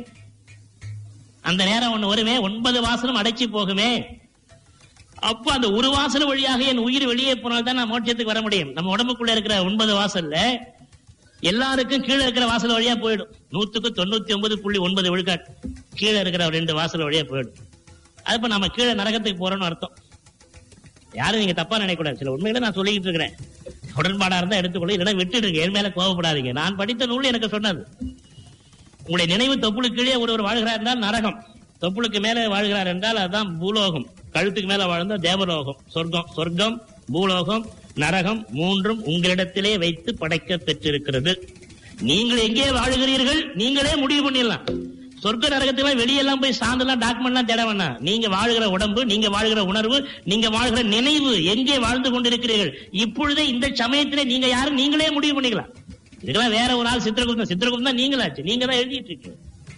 அந்த நேரம் ஒண்ணு வருமே ஒன்பது வாசலும் அடைச்சு போகுமே அப்ப அந்த ஒரு வாசல் வழியாக என் உயிர் வெளியே போனால் தான் நான் மோட்சத்துக்கு வர முடியும் நம்ம உடம்புக்குள்ள இருக்கிற ஒன்பது வாசல்ல எல்லாருக்கும் கீழே இருக்கிற வாசல் வழியா போயிடும் நூத்துக்கு தொண்ணூத்தி ஒன்பது புள்ளி ஒன்பது விழுக்காட்டு கீழே இருக்கிற ரெண்டு வாசல் வழியா போயிடும் அது இப்ப நம்ம கீழே நரகத்துக்கு போறோம்னு அர்த்தம் யாரும் நீங்க தப்பா நினைக்கக்கூடாது சில உண்மைகளை நான் சொல்லிக்கிட்டு இருக்கிறேன் உடன்பாடா இருந்தா எடுத்துக்கொள்ள இல்லைன்னா விட்டுடுங்க என் மேல கோவப்படாதீங்க நான் படித்த நூல் எனக்கு சொன்னது உங்களுடைய நினைவு தொப்புளுக்கு கீழே ஒருவர் வாழ்கிறார் என்றால் நரகம் தொப்புளுக்கு மேலே வாழ்கிறார் என்றால் அதுதான் பூலோகம் கழுத்துக்கு மேல வாழ்ந்தா தேவலோகம் சொர்க்கம் சொர்க்கம் பூலோகம் நரகம் மூன்றும் உங்களிடத்திலே வைத்து படைக்க பெற்றிருக்கிறது நீங்கள் எங்கே வாழுகிறீர்கள் நீங்களே முடிவு பண்ணிடலாம் சொர்க்க நரகத்துல வெளியெல்லாம் போய் சார்ந்தெல்லாம் டாக்குமெண்ட்லாம் தேட வேணாம் நீங்க வாழ்கிற உடம்பு நீங்க வாழ்கிற உணர்வு நீங்க வாழ்கிற நினைவு எங்கே வாழ்ந்து கொண்டிருக்கிறீர்கள் இப்பொழுதே இந்த சமயத்திலே நீங்க யாரும் நீங்களே முடிவு பண்ணிக்கலாம் இதுக்கெல்லாம் வேற ஒரு ஆள் சித்திரகுப்தன் சித்திரகுப்தன் நீங்களாச்சு நீங்க தான் எழுதிட்டு இருக்கீங்க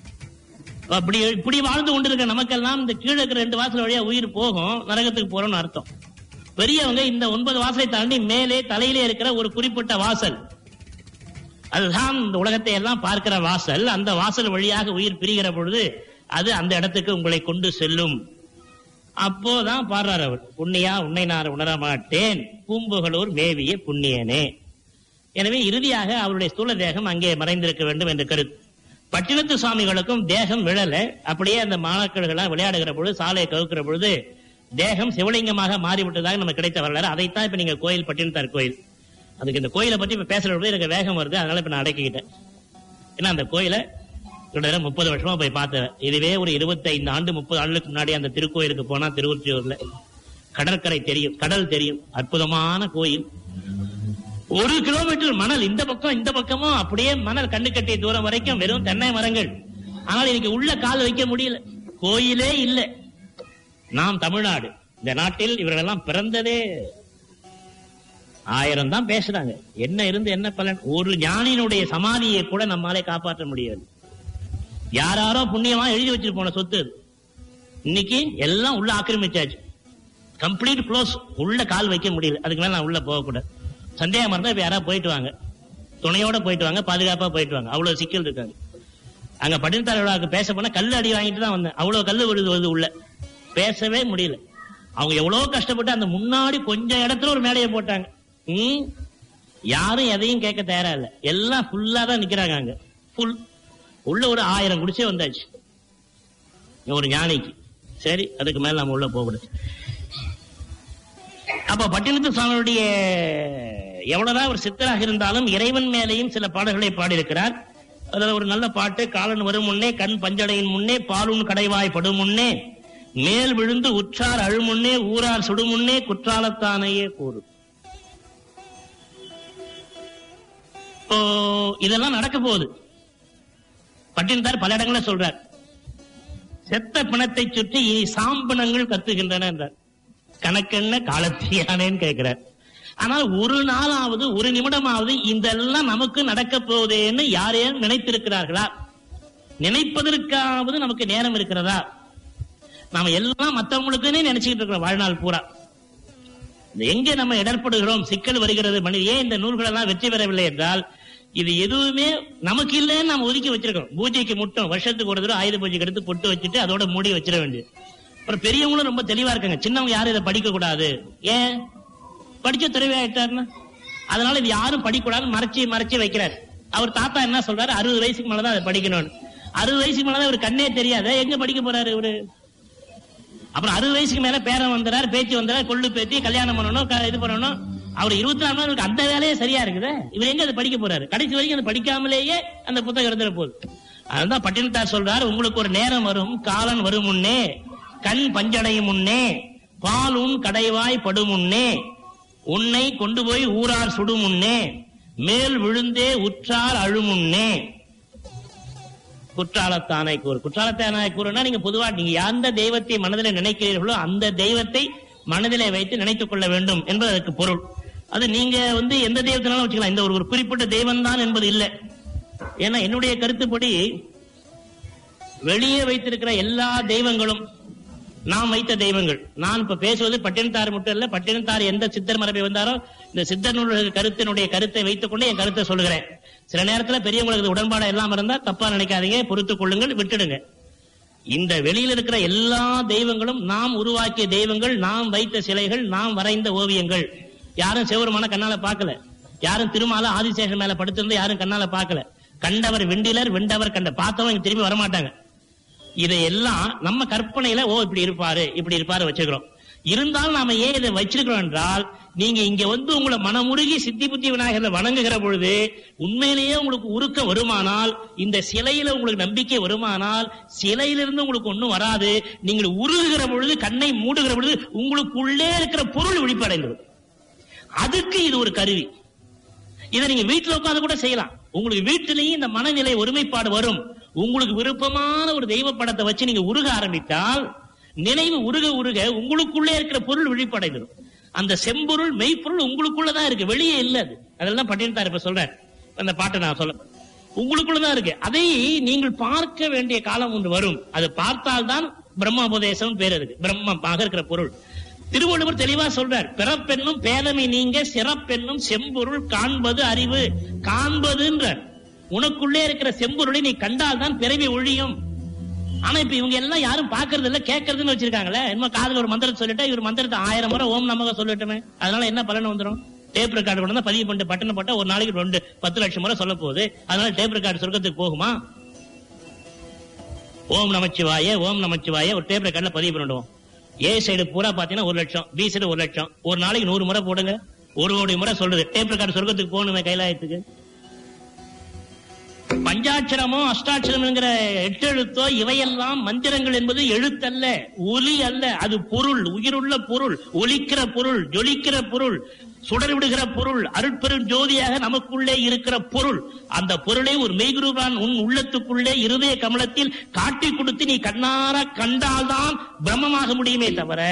அப்படி இப்படி வாழ்ந்து கொண்டிருக்க நமக்கெல்லாம் இந்த கீழே இருக்கிற ரெண்டு வாசல் வழியா உயிர் போகும் நரகத்துக்கு போறோம்னு அர்த்தம் பெரியவங்க இந்த ஒன்பது வாசலை தாண்டி மேலே தலையிலே இருக்கிற ஒரு குறிப்பிட்ட வாசல் அதுதான் இந்த உலகத்தை எல்லாம் பார்க்கிற வாசல் அந்த வாசல் வழியாக உயிர் பிரிகிற பொழுது அது அந்த இடத்துக்கு உங்களை கொண்டு செல்லும் அப்போதான் பாடுறார் அவர் புண்ணியா உன்னை நான் உணர மாட்டேன் பூம்புகளூர் மேவிய புண்ணியனே எனவே இறுதியாக அவருடைய ஸ்தூல தேகம் அங்கே மறைந்திருக்க வேண்டும் என்று கருத்து பட்டினத்து சுவாமிகளுக்கும் தேகம் விழல அப்படியே அந்த மாணாக்கர்கள்லாம் விளையாடுகிற பொழுது சாலையை கவுக்கிற பொழுது தேகம் சிவலிங்கமாக மாறிவிட்டதாக நமக்கு கிடைத்த வரலாறு அதைத்தான் இப்ப நீங்க கோயில் பட்டினத்தார் கோயில் அதுக்கு இந்த கோயிலை பத்தி இப்ப பேசுற பொழுது எனக்கு வேகம் வருது அதனால இப்ப நான் அடக்கிக்கிட்டேன் ஏன்னா அந்த கோயிலை கிட்டத்தட்ட முப்பது வருஷமா போய் பார்த்தேன் இதுவே ஒரு 25 ஆண்டு முப்பது ஆண்டுகளுக்கு முன்னாடி அந்த திருக்கோயிலுக்கு போனா திருவொற்றியூர்ல கடற்கரை தெரியும் கடல் தெரியும் அற்புதமான கோயில் ஒரு கிலோமீட்டர் மணல் இந்த பக்கம் இந்த பக்கமும் அப்படியே மணல் கண்ணு கட்டிய தூரம் வரைக்கும் வெறும் தென்னை மரங்கள் ஆனால் இன்னைக்கு உள்ள கால் வைக்க முடியல கோயிலே இல்லை நாம் தமிழ்நாடு இந்த நாட்டில் இவர்களெல்லாம் பிறந்ததே ஆயிரம் தான் பேசுறாங்க என்ன இருந்து என்ன பலன் ஒரு ஞானியினுடைய சமாதியை கூட நம்மாலே காப்பாற்ற முடியாது யாராரோ புண்ணியமா எழுதி வச்சுட்டு போன சொத்து அது. இன்னைக்கு எல்லாம் உள்ள ஆக்கிரமிச்சாச்சு கம்ப்ளீட் க்ளோஸ் உள்ள கால் வைக்க முடியல அதுக்கு மேல நான் உள்ள போகக்கூடாது சந்தேகமா இருந்தா இப்ப யாராவது போயிட்டு வாங்க துணையோட போயிட்டு வாங்க பாதுகாப்பா போயிட்டு வாங்க அவ்வளவு சிக்கல் இருக்காங்க அங்க பட்டினத்தார் விழாவுக்கு பேச போனா கல்லு அடி வாங்கிட்டு தான் வந்தேன் அவ்வளவு கல்லு விழுது வருது உள்ள பேசவே முடியல அவங்க எவ்வளவு கஷ்டப்பட்டு அந்த முன்னாடி கொஞ்சம் இடத்துல ஒரு மேடையை போட்டாங்க ம், யாரும் எதையும் கேட்க தயாரா இல்ல எல்லாம் ஃபுல்லா தான் நிக்கிறாங்க அங்க ஃபுல் உள்ள ஒரு ஆயிரம் குடிச்சே வந்தாச்சு ஒரு ஞானிக்கு சரி அதுக்கு மேல நம்ம உள்ள போகக்கூடாது அப்ப பட்டினத்து சுவாமியுடைய எவ்வளவுதான் ஒரு சித்தராக இருந்தாலும் இறைவன் மேலேயும் சில பாடல்களை பாடியிருக்கிறார் அதுல ஒரு நல்ல பாட்டு காலன் வரும் முன்னே கண் பஞ்சடையின் முன்னே பாலுன் கடைவாய் படும் முன்னே மேல் விழுந்து உற்றார் அழுமுன்னே ஊரார் சுடுமுன்னே குற்றாலத்தானையே கூறு இப்போ இதெல்லாம் நடக்க போகுது பட்டினத்தார் பல இடங்களில் சொல்றார் செத்த பிணத்தை சுற்றி இனி சாம்பிணங்கள் கத்துகின்றன என்றார் கணக்கென்ன காலத்தியானேன்னு கேட்கிறார் ஆனால் ஒரு நாளாவது ஒரு நிமிடமாவது இதெல்லாம் நமக்கு நடக்க போகுதேன்னு யாரையும் நினைத்திருக்கிறார்களா நினைப்பதற்காவது நமக்கு நேரம் இருக்கிறதா நாம எல்லாம் மத்தவங்களுக்குன்னே நினைச்சுக்கிட்டு இருக்கிறோம் வாழ்நாள் பூரா இந்த எங்கே நம்ம இடர்படுகிறோம் சிக்கல் வருகிறது மனித ஏன் இந்த நூல்கள் எல்லாம் வெற்றி பெறவில்லை என்றால் இது எதுவுமே நமக்கு இல்லைன்னு நம்ம ஒதுக்கி வச்சிருக்கோம் பூஜைக்கு மட்டும் வருஷத்துக்கு ஒரு தடவை ஆயுத பூஜைக்கு எடுத்து பொட்டு வச்சுட்டு அதோட மூடி வச்சிட வேண்டியது அப்புறம் பெரியவங்களும் ரொம்ப தெளிவா இருக்காங்க சின்னவங்க யாரும் இதை படிக்க கூடாது ஏன் படிச்ச துறவி ஆயிட்டாருன்னா அதனால இது யாரும் படிக்கூடாதுன்னு மறைச்சி மறைச்சி வைக்கிறார் அவர் தாத்தா என்ன சொல்றாரு அறுபது வயசுக்கு மேலதான் அதை படிக்கணும்னு அறுபது வயசுக்கு மேலதான் இவர் கண்ணே தெரியாத எங்க படிக்க போறாரு இவரு அப்புறம் அறுபது வயசுக்கு மேல பேரன் வந்துறாரு பேச்சு வந்துறாரு கொள்ளு பேத்தி கல்யாணம் பண்ணணும் க- இது பண்ணணும் அவர் இருபத்தி நாலு மணி நேரம் அந்த வேலையே சரியா இருக்குது இவர் எங்க அதை படிக்க போறாரு கடைசி வரைக்கும் அதை படிக்காமலேயே அந்த புத்தகம் இருந்துட போகுது அதுதான் பட்டினத்தார் சொல்றார் உங்களுக்கு ஒரு நேரம் வரும் காலன் வரும் முன்னே கண் பஞ்சடையும் முன்னே பாலும் கடைவாய் படும் முன்னே உன்னை கொண்டு போய் ஊரார் சுடும் முன்னே மேல் விழுந்தே உற்றார் அழுமுன்னே குற்றாலத்தானை கூறு குற்றாலத்தானை கூறுனா நீங்க பொதுவா நீங்க எந்த தெய்வத்தை மனதில் நினைக்கிறீர்களோ அந்த தெய்வத்தை மனதிலே வைத்து நினைத்துக் கொள்ள வேண்டும் என்பது அதற்கு பொருள் அது நீங்க வந்து எந்த தெய்வத்தினாலும் வச்சுக்கலாம் இந்த ஒரு ஒரு குறிப்பிட்ட தெய்வம் தான் என்பது இல்லை ஏன்னா என்னுடைய கருத்துப்படி வெளியே வைத்திருக்கிற எல்லா தெய்வங்களும் நாம் வைத்த தெய்வங்கள் நான் இப்ப பேசுவது பட்டினத்தார் மட்டும் இல்ல பட்டினத்தார் எந்த சித்தர் மரபை வந்தாரோ இந்த சித்தர் நூல்கள் கருத்தினுடைய கருத்தை வைத்துக் கொண்டு என் கருத்தை சொல்லுகிறேன் சில நேரத்துல பெரியவங்களுக்கு இது உடன்பாடு எல்லாம் இருந்தா தப்பா நினைக்காதீங்க பொறுத்துக் கொள்ளுங்கள் விட்டுடுங்க இந்த வெளியில இருக்கிற எல்லா தெய்வங்களும் நாம் உருவாக்கிய தெய்வங்கள் நாம் வைத்த சிலைகள் நாம் வரைந்த ஓவியங்கள் யாரும் சிவருமான கண்ணால பார்க்கல யாரும் திருமால ஆதிசேஷன் மேல படுத்திருந்து யாரும் கண்ணால பார்க்கல கண்டவர் வெண்டிலர் வெண்டவர் கண்ட பார்த்தவங்க இங்க திரும்பி வரமாட்டாங்க இதையெல்லாம் நம்ம கற்பனையில ஓ இப்படி இருப்பாரு இப்படி இருப்பாரு வச்சுக்கிறோம் இருந்தாலும் நாம ஏன் இதை வச்சிருக்கிறோம் என்றால் நீங்க இங்க வந்து உங்களை மனமுருகி சித்தி புத்தி விநாயகரை வணங்குகிற பொழுது உண்மையிலேயே உங்களுக்கு உருக்கம் வருமானால் இந்த சிலையில உங்களுக்கு நம்பிக்கை வருமானால் சிலையிலிருந்து உங்களுக்கு ஒண்ணும் வராது நீங்கள் உருகுகிற பொழுது கண்ணை மூடுகிற பொழுது உங்களுக்குள்ளே இருக்கிற பொருள் விழிப்படைந்துவிடும் அதுக்கு இது ஒரு கருவி இதை நீங்க வீட்டுல உட்கார்ந்து கூட செய்யலாம் உங்களுக்கு வீட்டிலேயும் இந்த மனநிலை ஒருமைப்பாடு வரும் உங்களுக்கு விருப்பமான ஒரு தெய்வ படத்தை வச்சு நீங்க உருக ஆரம்பித்தால் நினைவு உருக உருக உங்களுக்குள்ளே இருக்கிற பொருள் விழிப்படைந்துடும் அந்த செம்பொருள் மெய்ப்பொருள் உங்களுக்குள்ளதான் இருக்கு வெளியே இல்ல அது அதெல்லாம் பட்டினத்தார் இப்ப சொல்றேன் அந்த பாட்டை நான் சொல்ல உங்களுக்குள்ளதான் இருக்கு அதை நீங்கள் பார்க்க வேண்டிய காலம் ஒன்று வரும் அது பார்த்தால்தான் பிரம்மோபதேசம் பேர் இருக்கு பிரம்மமாக இருக்கிற பொருள் திருவள்ளுவர் தெளிவா சொல்றார் பிறப்பென்னும் பேதமை நீங்க சிறப்பென்னும் செம்பொருள் காண்பது அறிவு காண்பதுன்றார் உனக்குள்ளே இருக்கிற செம்பொருளை நீ கண்டால்தான் பிறவி ஒழியும் ஆனா இப்ப இவங்க எல்லாம் யாரும் பாக்குறது இல்ல கேட்கறதுன்னு வச்சிருக்காங்களே என்ன காதுல ஒரு மந்திரத்தை சொல்லிட்டா இவர் மந்திரத்தை ஆயிரம் முறை ஓம் நமக சொல்லட்டுமே அதனால என்ன பலன் வந்துரும் டேப் ரெக்கார்டு கொண்டு வந்தா பதிவு பண்ணிட்டு பட்டனை போட்டா ஒரு நாளைக்கு ரெண்டு பத்து லட்சம் முறை சொல்ல போகுது அதனால டேப் ரெக்கார்டு சொர்க்கத்துக்கு போகுமா ஓம் நமச்சிவாய ஓம் நமச்சிவாய ஒரு டேப் ரெக்கார்ட்ல பதிவு பண்ணிடுவோம் ஏ சைடு பூரா பாத்தீங்கன்னா ஒரு லட்சம் பி சைடு ஒரு லட்சம் ஒரு நாளைக்கு நூறு முறை போடுங்க ஒரு கோடி முறை சொல்றது டேப் ரெக்கார்டு சொர்க்கத்துக்கு போகணுமே கைலாயத்துக்கு பஞ்சாட்சரமோ அஷ்டாட்சரம் என்கிற எட்டெழுத்தோ இவையெல்லாம் மந்திரங்கள் என்பது எழுத்தல்ல ஒலி அல்ல அது பொருள் உயிருள்ள பொருள் ஒலிக்கிற பொருள் ஜொலிக்கிற பொருள் சுடர் விடுகிற பொருள் அருட்பெரும் ஜோதியாக நமக்குள்ளே இருக்கிற பொருள் அந்த பொருளை ஒரு மெய்குருவான் உன் உள்ளத்துக்குள்ளே இருதய கமலத்தில் காட்டி கொடுத்து நீ கண்ணார கண்டால்தான் பிரம்மமாக முடியுமே தவிர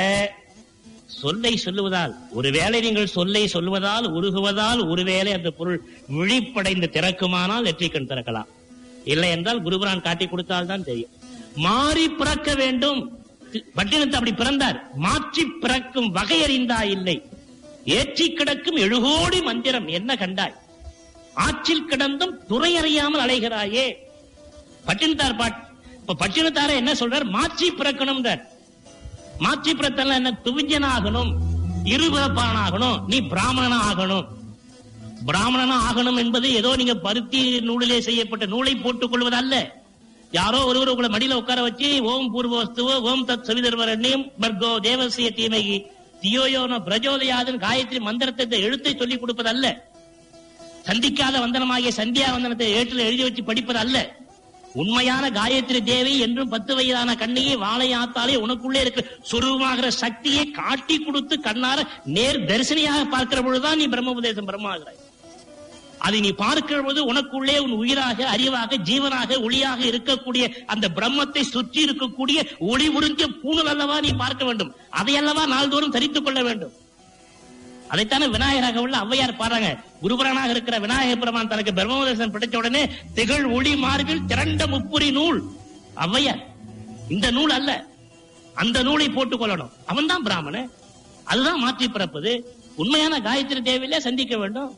சொல்லை சொல்லுவதால் ஒருவேளை நீங்கள் சொல்லை சொல்லுவதால் உருகுவதால் ஒருவேளை அந்த பொருள் விழிப்படைந்து திறக்குமானால் நெற்றிக்கண் திறக்கலாம் இல்லை என்றால் குருபுரான் காட்டி கொடுத்தால் தான் தெரியும் மாறி பிறக்க வேண்டும் பட்டினத்து அப்படி பிறந்தார் மாற்றி பிறக்கும் வகை அறிந்தா இல்லை ஏற்றி கிடக்கும் எழுகோடி மந்திரம் என்ன கண்டாய் ஆற்றில் கிடந்தும் துறை அறியாமல் அலைகிறாயே பட்டினத்தார் பாட் இப்ப பட்டினத்தார என்ன சொல்றார் மாற்றி பிறக்கணும்ன்றார் மாற்றி பிறத்தல்ல என்ன துவிஞ்சனாகணும் இருபிறப்பானாகணும் நீ பிராமணனா ஆகணும் பிராமணனா ஆகணும் என்பது ஏதோ நீங்க பருத்தி நூலிலே செய்யப்பட்ட நூலை போட்டுக் கொள்வது அல்ல யாரோ ஒருவர் உங்களை மடியில உட்கார வச்சு ஓம் பூர்வஸ்துவ ஓம் தத் சவிதர்வரண்யம் பர்கோ தேவசிய தீமகி தியோயோன பிரஜோதயாதன் காயத்ரி மந்திரத்தை இந்த எழுத்தை சொல்லிக் கொடுப்பது அல்ல சந்திக்காத வந்தனமாகிய சந்தியா வந்தனத்தை ஏற்றில் எழுதி வச்சு படிப்பது அல்ல உண்மையான காயத்ரி தேவி என்றும் பத்து வயதான கண்ணியை வாழையாத்தாலே உனக்குள்ளே இருக்கிற சுரூபமாகிற சக்தியை காட்டி கொடுத்து கண்ணார நேர் தரிசனியாக பார்க்கிற பொழுதுதான் நீ பிரம்மோபதேசம் பிரம்மாகிறாய் அதை நீ பார்க்கிற பொழுது உனக்குள்ளே உன் உயிராக அறிவாக ஜீவனாக ஒளியாக இருக்கக்கூடிய அந்த பிரம்மத்தை சுற்றி இருக்கக்கூடிய ஒளி உறிஞ்சிய பூணல் அல்லவா நீ பார்க்க வேண்டும் அதை அல்லவா நாள்தோறும் தரித்துக் கொள்ள வேண்டும் அதைத்தானே விநாயகராக உள்ள ஔவையார் பாருங்க குருபரனாக இருக்கிற விநாயக பெருமான் தனக்கு பிரம்மோதேசம் பிடிச்ச உடனே திகழ் ஒளி மார்பில் திரண்ட முப்புரி நூல் ஔவையார் இந்த நூல் அல்ல அந்த நூலை போட்டுக் கொள்ளணும் அவன் தான் பிராமணன் அதுதான் மாற்றி பிறப்பது உண்மையான காயத்ரி தேவையிலே சந்திக்க வேண்டும்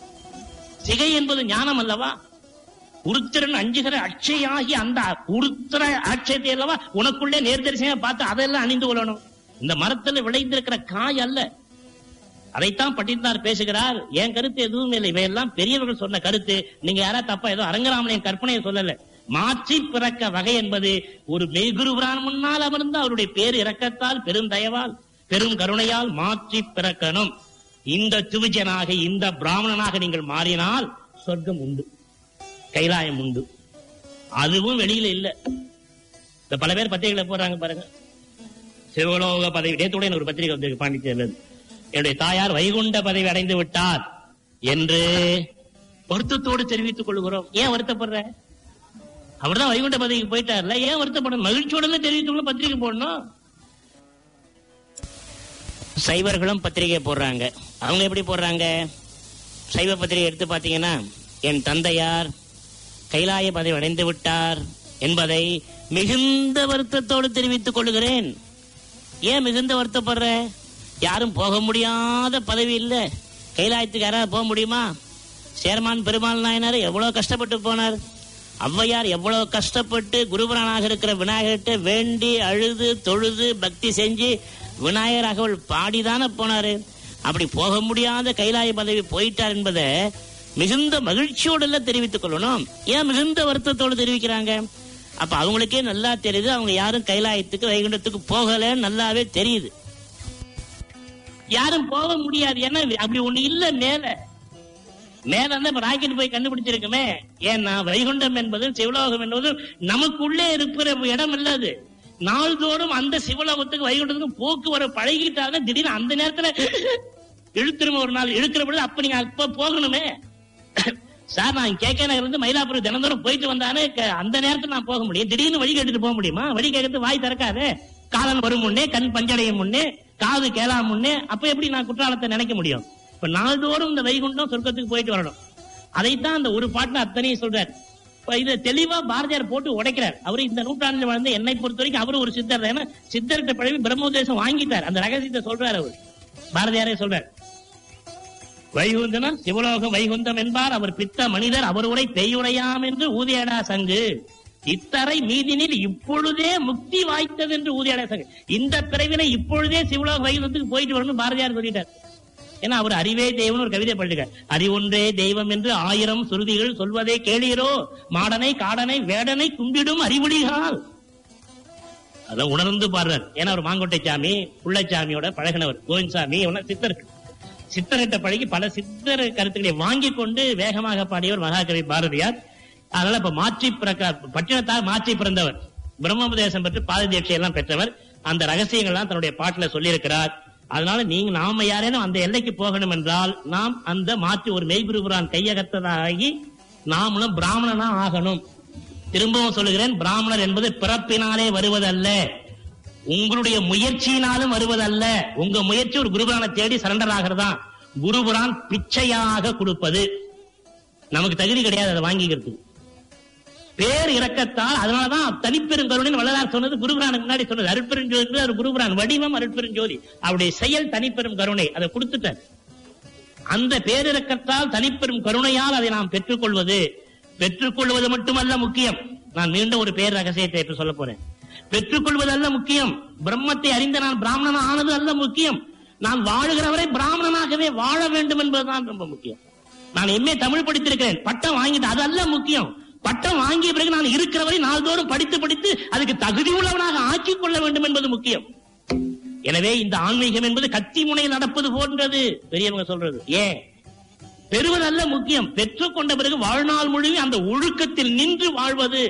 சிகை என்பது ஞானம் அல்லவா உருத்திரன் அஞ்சுகிற அட்சையாகி அந்த உருத்திர அட்சயத்தை அல்லவா உனக்குள்ளே நேர்தரிசனையா பார்த்து அதெல்லாம் அணிந்து கொள்ளணும் இந்த மரத்துல விளைந்திருக்கிற காய் அல்ல அதைத்தான் பட்டித்தார் பேசுகிறார் என் கருத்து எதுவும் இல்லை இவையெல்லாம் பெரியவர்கள் சொன்ன கருத்து நீங்க யாரா தப்பா ஏதோ அரங்கராமனின் கற்பனையை சொல்லல மாற்றி பிறக்க வகை என்பது ஒரு மெய்குருவரான் முன்னால் அமர்ந்து அவருடைய பேர் இரக்கத்தால் பெருந்தயவால் பெரும் கருணையால் மாற்றி பிறக்கணும் இந்த துவிஜனாக இந்த பிராமணனாக நீங்கள் மாறினால் சொர்க்கம் உண்டு கைலாயம் உண்டு அதுவும் வெளியில இல்ல இந்த பல பேர் பத்திரிகைகளை போடுறாங்க பாருங்க சிவலோக பதவி நேத்துடைய ஒரு பத்திரிகை வந்திருக்கு பாண்டிச்சேரியில் இருந்து. என்னுடைய தாயார் வைகுண்ட பதவி அடைந்து விட்டார் என்று வருத்தத்தோடு தெரிவித்துக் கொள்கிறோம் ஏன் வருத்தப்படுற அவர்தான் வைகுண்ட பதவிக்கு போயிட்டார்ல ஏன் வருத்தப்படணும் மகிழ்ச்சியோட தெரிவித்துக் கொள்ள பத்திரிகை போடணும் சைவர்களும் பத்திரிகை போடுறாங்க அவங்க எப்படி போடுறாங்க சைவ பத்திரிகை எடுத்து பாத்தீங்கன்னா என் தந்தையார் கைலாய பதவி அடைந்து விட்டார் என்பதை மிகுந்த வருத்தத்தோடு தெரிவித்துக் கொள்கிறேன் ஏன் மிகுந்த வருத்தப்படுற யாரும் போக முடியாத பதவி இல்ல கைலாயத்துக்கு யாராவது போக முடியுமா சேர்மான் பெருமாள் நாயனார் எவ்வளவு கஷ்டப்பட்டு போனார் ஔவையார் எவ்வளவு கஷ்டப்பட்டு குருபரனாக இருக்கிற விநாயகர்கிட்ட வேண்டி அழுது தொழுது பக்தி செஞ்சு விநாயகர் அகவல் பாடிதானே போனாரு அப்படி போக முடியாத கைலாய பதவி போயிட்டார் என்பதை மிகுந்த மகிழ்ச்சியோடு எல்லாம் தெரிவித்துக் கொள்ளணும் ஏன் மிகுந்த வருத்தத்தோடு தெரிவிக்கிறாங்க அப்ப அவங்களுக்கே நல்லா தெரியுது அவங்க யாரும் கைலாயத்துக்கு வைகுண்டத்துக்கு போகலன்னு நல்லாவே தெரியுது யாரும் போக முடியாது ஏன்னா அப்படி ஒண்ணு இல்ல மேல மேல இருந்து இப்ப ராக்கெட் போய் கண்டுபிடிச்சிருக்குமே ஏன்னா வைகுண்டம் என்பது சிவலோகம் என்பது நமக்குள்ளே இருக்கிற இடம் இல்ல அது நாள்தோறும் அந்த சிவலோகத்துக்கு வைகுண்டத்துக்கு போக்குவரத்து பழகிட்டாங்க திடீர்னு அந்த நேரத்துல இழுத்துரும் ஒரு நாள் இழுக்கிற பொழுது அப்ப நீங்க அப்ப போகணுமே சார் நான் கேட்க நகர் இருந்து மயிலாப்பூர் தினந்தோறும் போயிட்டு வந்தானே க- அந்த நேரத்துல நான் போக முடியும் திடீர்னு வழி கேட்டுட்டு போக முடியுமா வழி கேட்கறது வாய் திறக்காதே காலன் வரும் முன்னே கண் பஞ்சடையும் முன்னே காது கேளாம் முன்னே அப்ப எப்படி நான் குற்றாலத்தை நினைக்க முடியும் இப்ப நாள்தோறும் இந்த வைகுண்டம் சொர்க்கத்துக்கு போயிட்டு வரணும் அதைத்தான் அந்த ஒரு பாட்டுல அத்தனையும் சொல்றார் இப்ப இதை தெளிவா பாரதியார் போட்டு உடைக்கிறார் அவரு இந்த நூற்றாண்டுல வாழ்ந்த என்னை பொறுத்த வரைக்கும் அவரு ஒரு சித்தர் தான். ஏன்னா சித்தர்கிட்ட பழகி பிரம்மோதேசம் வாங்கிட்டார் அந்த ரகசியத்தை சொல்றாரு அவர் பாரதியாரே சொல்றார் வைகுந்தனா சிவலோகம் வைகுந்தம் என்பார் அவர் பித்த மனிதர் அவர் உரை பெய்யுரையாம் என்று ஊதியடா சங்கு இத்தரை மீதினில் இப்பொழுதே முக்தி வாய்த்தது என்று ஊதியடா சங்கு இந்த பிறவினை இப்பொழுதே சிவலோக வைகுந்தத்துக்கு போயிட்டு வரணும் பாரதியார் சொல்லிட்டார் ஏன்னா அவர் அறிவே தெய்வம்னு ஒரு கவிதை படிச்சிருக்கார் அறிவொன்றே தெய்வம் என்று ஆயிரம் சுருதிகள் சொல்வதே கேளீரோ மாடனை காடனை வேடனை கும்பிடும் அறிவுடிகால் அதை உணர்ந்து பாடுறார் ஏன்னா அவர் மாங்கொட்டை சாமி புள்ளச்சாமியோட பழகினவர் கோவிந்த்சாமி இவன சித்தர்கள் சித்தர்கிட்ட பழகி பல சித்தர் கருத்துக்களை வாங்கி கொண்டு வேகமாக பாடியவர் மகாகவி பாரதியார் அதனால இப்ப மாற்றி பிறக்க பட்டினத்தார் மாற்றி பிறந்தவர் பிரம்மோபதேசம் பெற்று பாத தீட்சை எல்லாம் பெற்றவர் அந்த ரகசியங்கள்லாம் தன்னுடைய பாட்டுல சொல்லியிருக்கிறார் அதனால நீங்க நாம யாரேனும் அந்த எல்லைக்கு போகணும் என்றால் நாம் அந்த மாற்றி ஒரு மெய்குருபுரான் கையகத்ததாகி நாமளும் பிராமணனா ஆகணும் திரும்பவும் சொல்லுகிறேன் பிராமணர் என்பது பிறப்பினாலே வருவதல்ல உங்களுடைய முயற்சியினாலும் வருவதல்ல உங்க முயற்சி ஒரு குருபுரானை தேடி சரண்டர் ஆகிறதா குருபுரான் பிச்சையாக கொடுப்பது நமக்கு தகுதி கிடையாது அதை வாங்கிக்கிறது பேர் இறக்கத்தால் அதனாலதான் தனிப்பெருங்கருணின் வள்ளலார் சொன்னது குருபுரானுக்கு முன்னாடி சொன்னது அருட்பெருஞ்சோதி என்பது ஒரு குருபுரான் வடிவம் அருட்பெருஞ்சோதி அவருடைய செயல் தனிப்பெரும் கருணை அதை கொடுத்துட்டார் அந்த பேரிறக்கத்தால் தனிப்பெரும் கருணையால் அதை நாம் பெற்றுக்கொள்வது பெற்றுக்கொள்வது மட்டுமல்ல முக்கியம் நான் மீண்டும் ஒரு பேர் ரகசியத்தை இப்ப சொல்ல போறேன் பெற்றுக்கொள்வது அல்ல முக்கியம் பிரம்மத்தை அறிந்த நான் பிராமணன் ஆனது அல்ல முக்கியம் நான் வாழுகிறவரை பிராமணனாகவே வாழ வேண்டும் என்பதுதான் ரொம்ப முக்கியம் நான் எம்ஏ தமிழ் படித்திருக்கிறேன் பட்டம் வாங்கிட்டு அது அல்ல முக்கியம் பட்டம் வாங்கிய பிறகு நான் இருக்கிறவரை நாள்தோறும் படித்து படித்து அதுக்கு தகுதி உள்ளவனாக ஆக்கிக் கொள்ள வேண்டும் என்பது முக்கியம் எனவே இந்த ஆன்மீகம் என்பது கத்தி முனையில் நடப்பது போன்றது பெரியவங்க சொல்றது ஏன் பெறுவதல்ல முக்கியம் பெற்றுக்கொண்ட பிறகு வாழ்நாள் முழுவதும் அந்த ஒழுக்கத்தில் நின்று வாழ்வது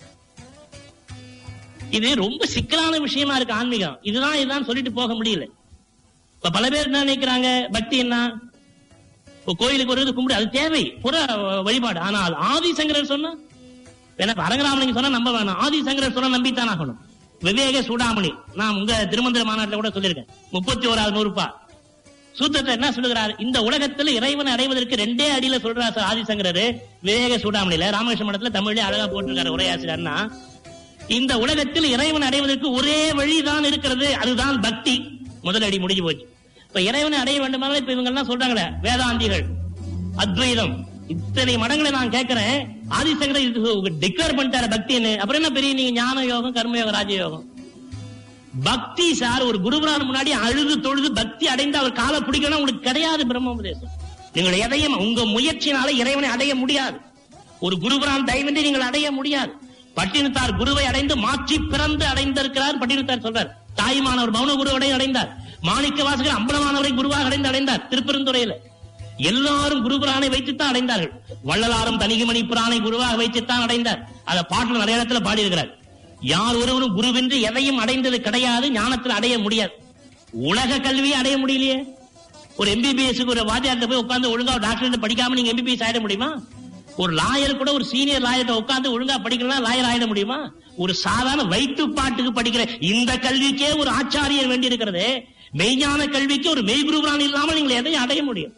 இது ரொம்ப சிக்கலான விஷயமா இருக்கு ஆன்மீகம் இதுதான் இதுதான் சொல்லிட்டு போக முடியல இப்ப பல பேர் என்ன நினைக்கிறாங்க பக்தி என்ன இப்ப கோயிலுக்கு வருவது கும்பிடு அது தேவை புற வழிபாடு ஆனால் ஆதிசங்கரர் சொன்னா எனக்கு அரங்கராமலிங்க சொன்னா நம்ப வேணாம் ஆதிசங்கரர் சொன்னா நம்பித்தான் ஆகணும் விவேக சூடாமணி நான் உங்க திருமந்திர மாநாட்டில் கூட சொல்லியிருக்கேன் முப்பத்தி ஓராவது நூறுபா சூத்திரத்தை என்ன சொல்லுகிறார் இந்த உலகத்துல இறைவனை அடைவதற்கு ரெண்டே அடியில சொல்றார் சார் ஆதிசங்கரர் விவேக சூடாமணியில ராமகிருஷ்ண மடத்துல தமிழ்ல அழகா போட்டிருக்காரு உரையாசிரியர்னா இந்த உலகத்தில் இறைவனை அடைவதற்கு ஒரே வழிதான் இருக்கிறது அதுதான் பக்தி முதல் அடி முடிஞ்சு போச்சு இப்ப இறைவனை அடைய வேண்டுமானால் இப்ப இவங்க எல்லாம் சொல்றாங்களே வேதாந்திகள் அத்வைதம் இத்தனை மடங்களை நான் கேட்கிறேன் ஆதிசங்கர இது டிக்ளேர் பண்ணிட்டாரு பக்தின்னு அப்புறம் என்ன பெரிய நீங்க ஞான யோகம் கர்ம யோகம் ராஜயோகம் பக்தி சார் ஒரு குருபுரான் முன்னாடி அழுது தொழுது பக்தி அடைந்து அவர் காலை பிடிக்கணும் உங்களுக்கு கிடையாது பிரம்மோபதேசம் நீங்கள் எதையும் உங்க முயற்சினால இறைவனை அடைய முடியாது ஒரு குருபுரான் தயவின்றி நீங்கள் அடைய முடியாது பட்டினத்தார் குருவை அடைந்து மாற்றி பிறந்து அடைந்திருக்கிறார் பட்டினத்தார் சொல்றார் தாய்மானவர் மௌன குருவடை அடைந்தார் மாணிக்க வாசகர் அம்பலமானவரை குருவாக அடைந்து அடைந்தார் திருப்பெருந்துறையில எல்லாரும் குருபுரானை வைத்துத்தான் அடைந்தார்கள் வள்ளலாரும் தனிகுமணி புராணை குருவாக வைத்துத்தான் அடைந்தார் அத பாட்டுல நிறைய இடத்துல பாடியிருக்கிறார் யார் ஒருவரும் குருவின்றி எதையும் அடைந்தது கிடையாது ஞானத்தில் அடைய முடியாது உலக கல்வியை அடைய முடியலையே ஒரு எம்பிபிஎஸ் ஒரு வாத்தியார்ட்ட போய் உட்கார்ந்து ஒழுங்கா டாக்டர் படிக்காம நீங்க எம்பிபிஎஸ் ஆயிட முடியுமா ஒரு லாயர் கூட ஒரு சீனியர் லாயர்ட்ட உட்கார்ந்து ஒழுங்கா படிக்கலாம் லாயர் ஆயிட முடியுமா ஒரு சாதாரண வயிற்று பாட்டுக்கு படிக்கிற இந்த கல்விக்கே ஒரு ஆச்சாரியர் வேண்டி இருக்கிறது மெய்ஞான கல்விக்கு ஒரு மெய்குருவான் இல்லாமல் நீங்கள் எதையும் அடைய முடியும்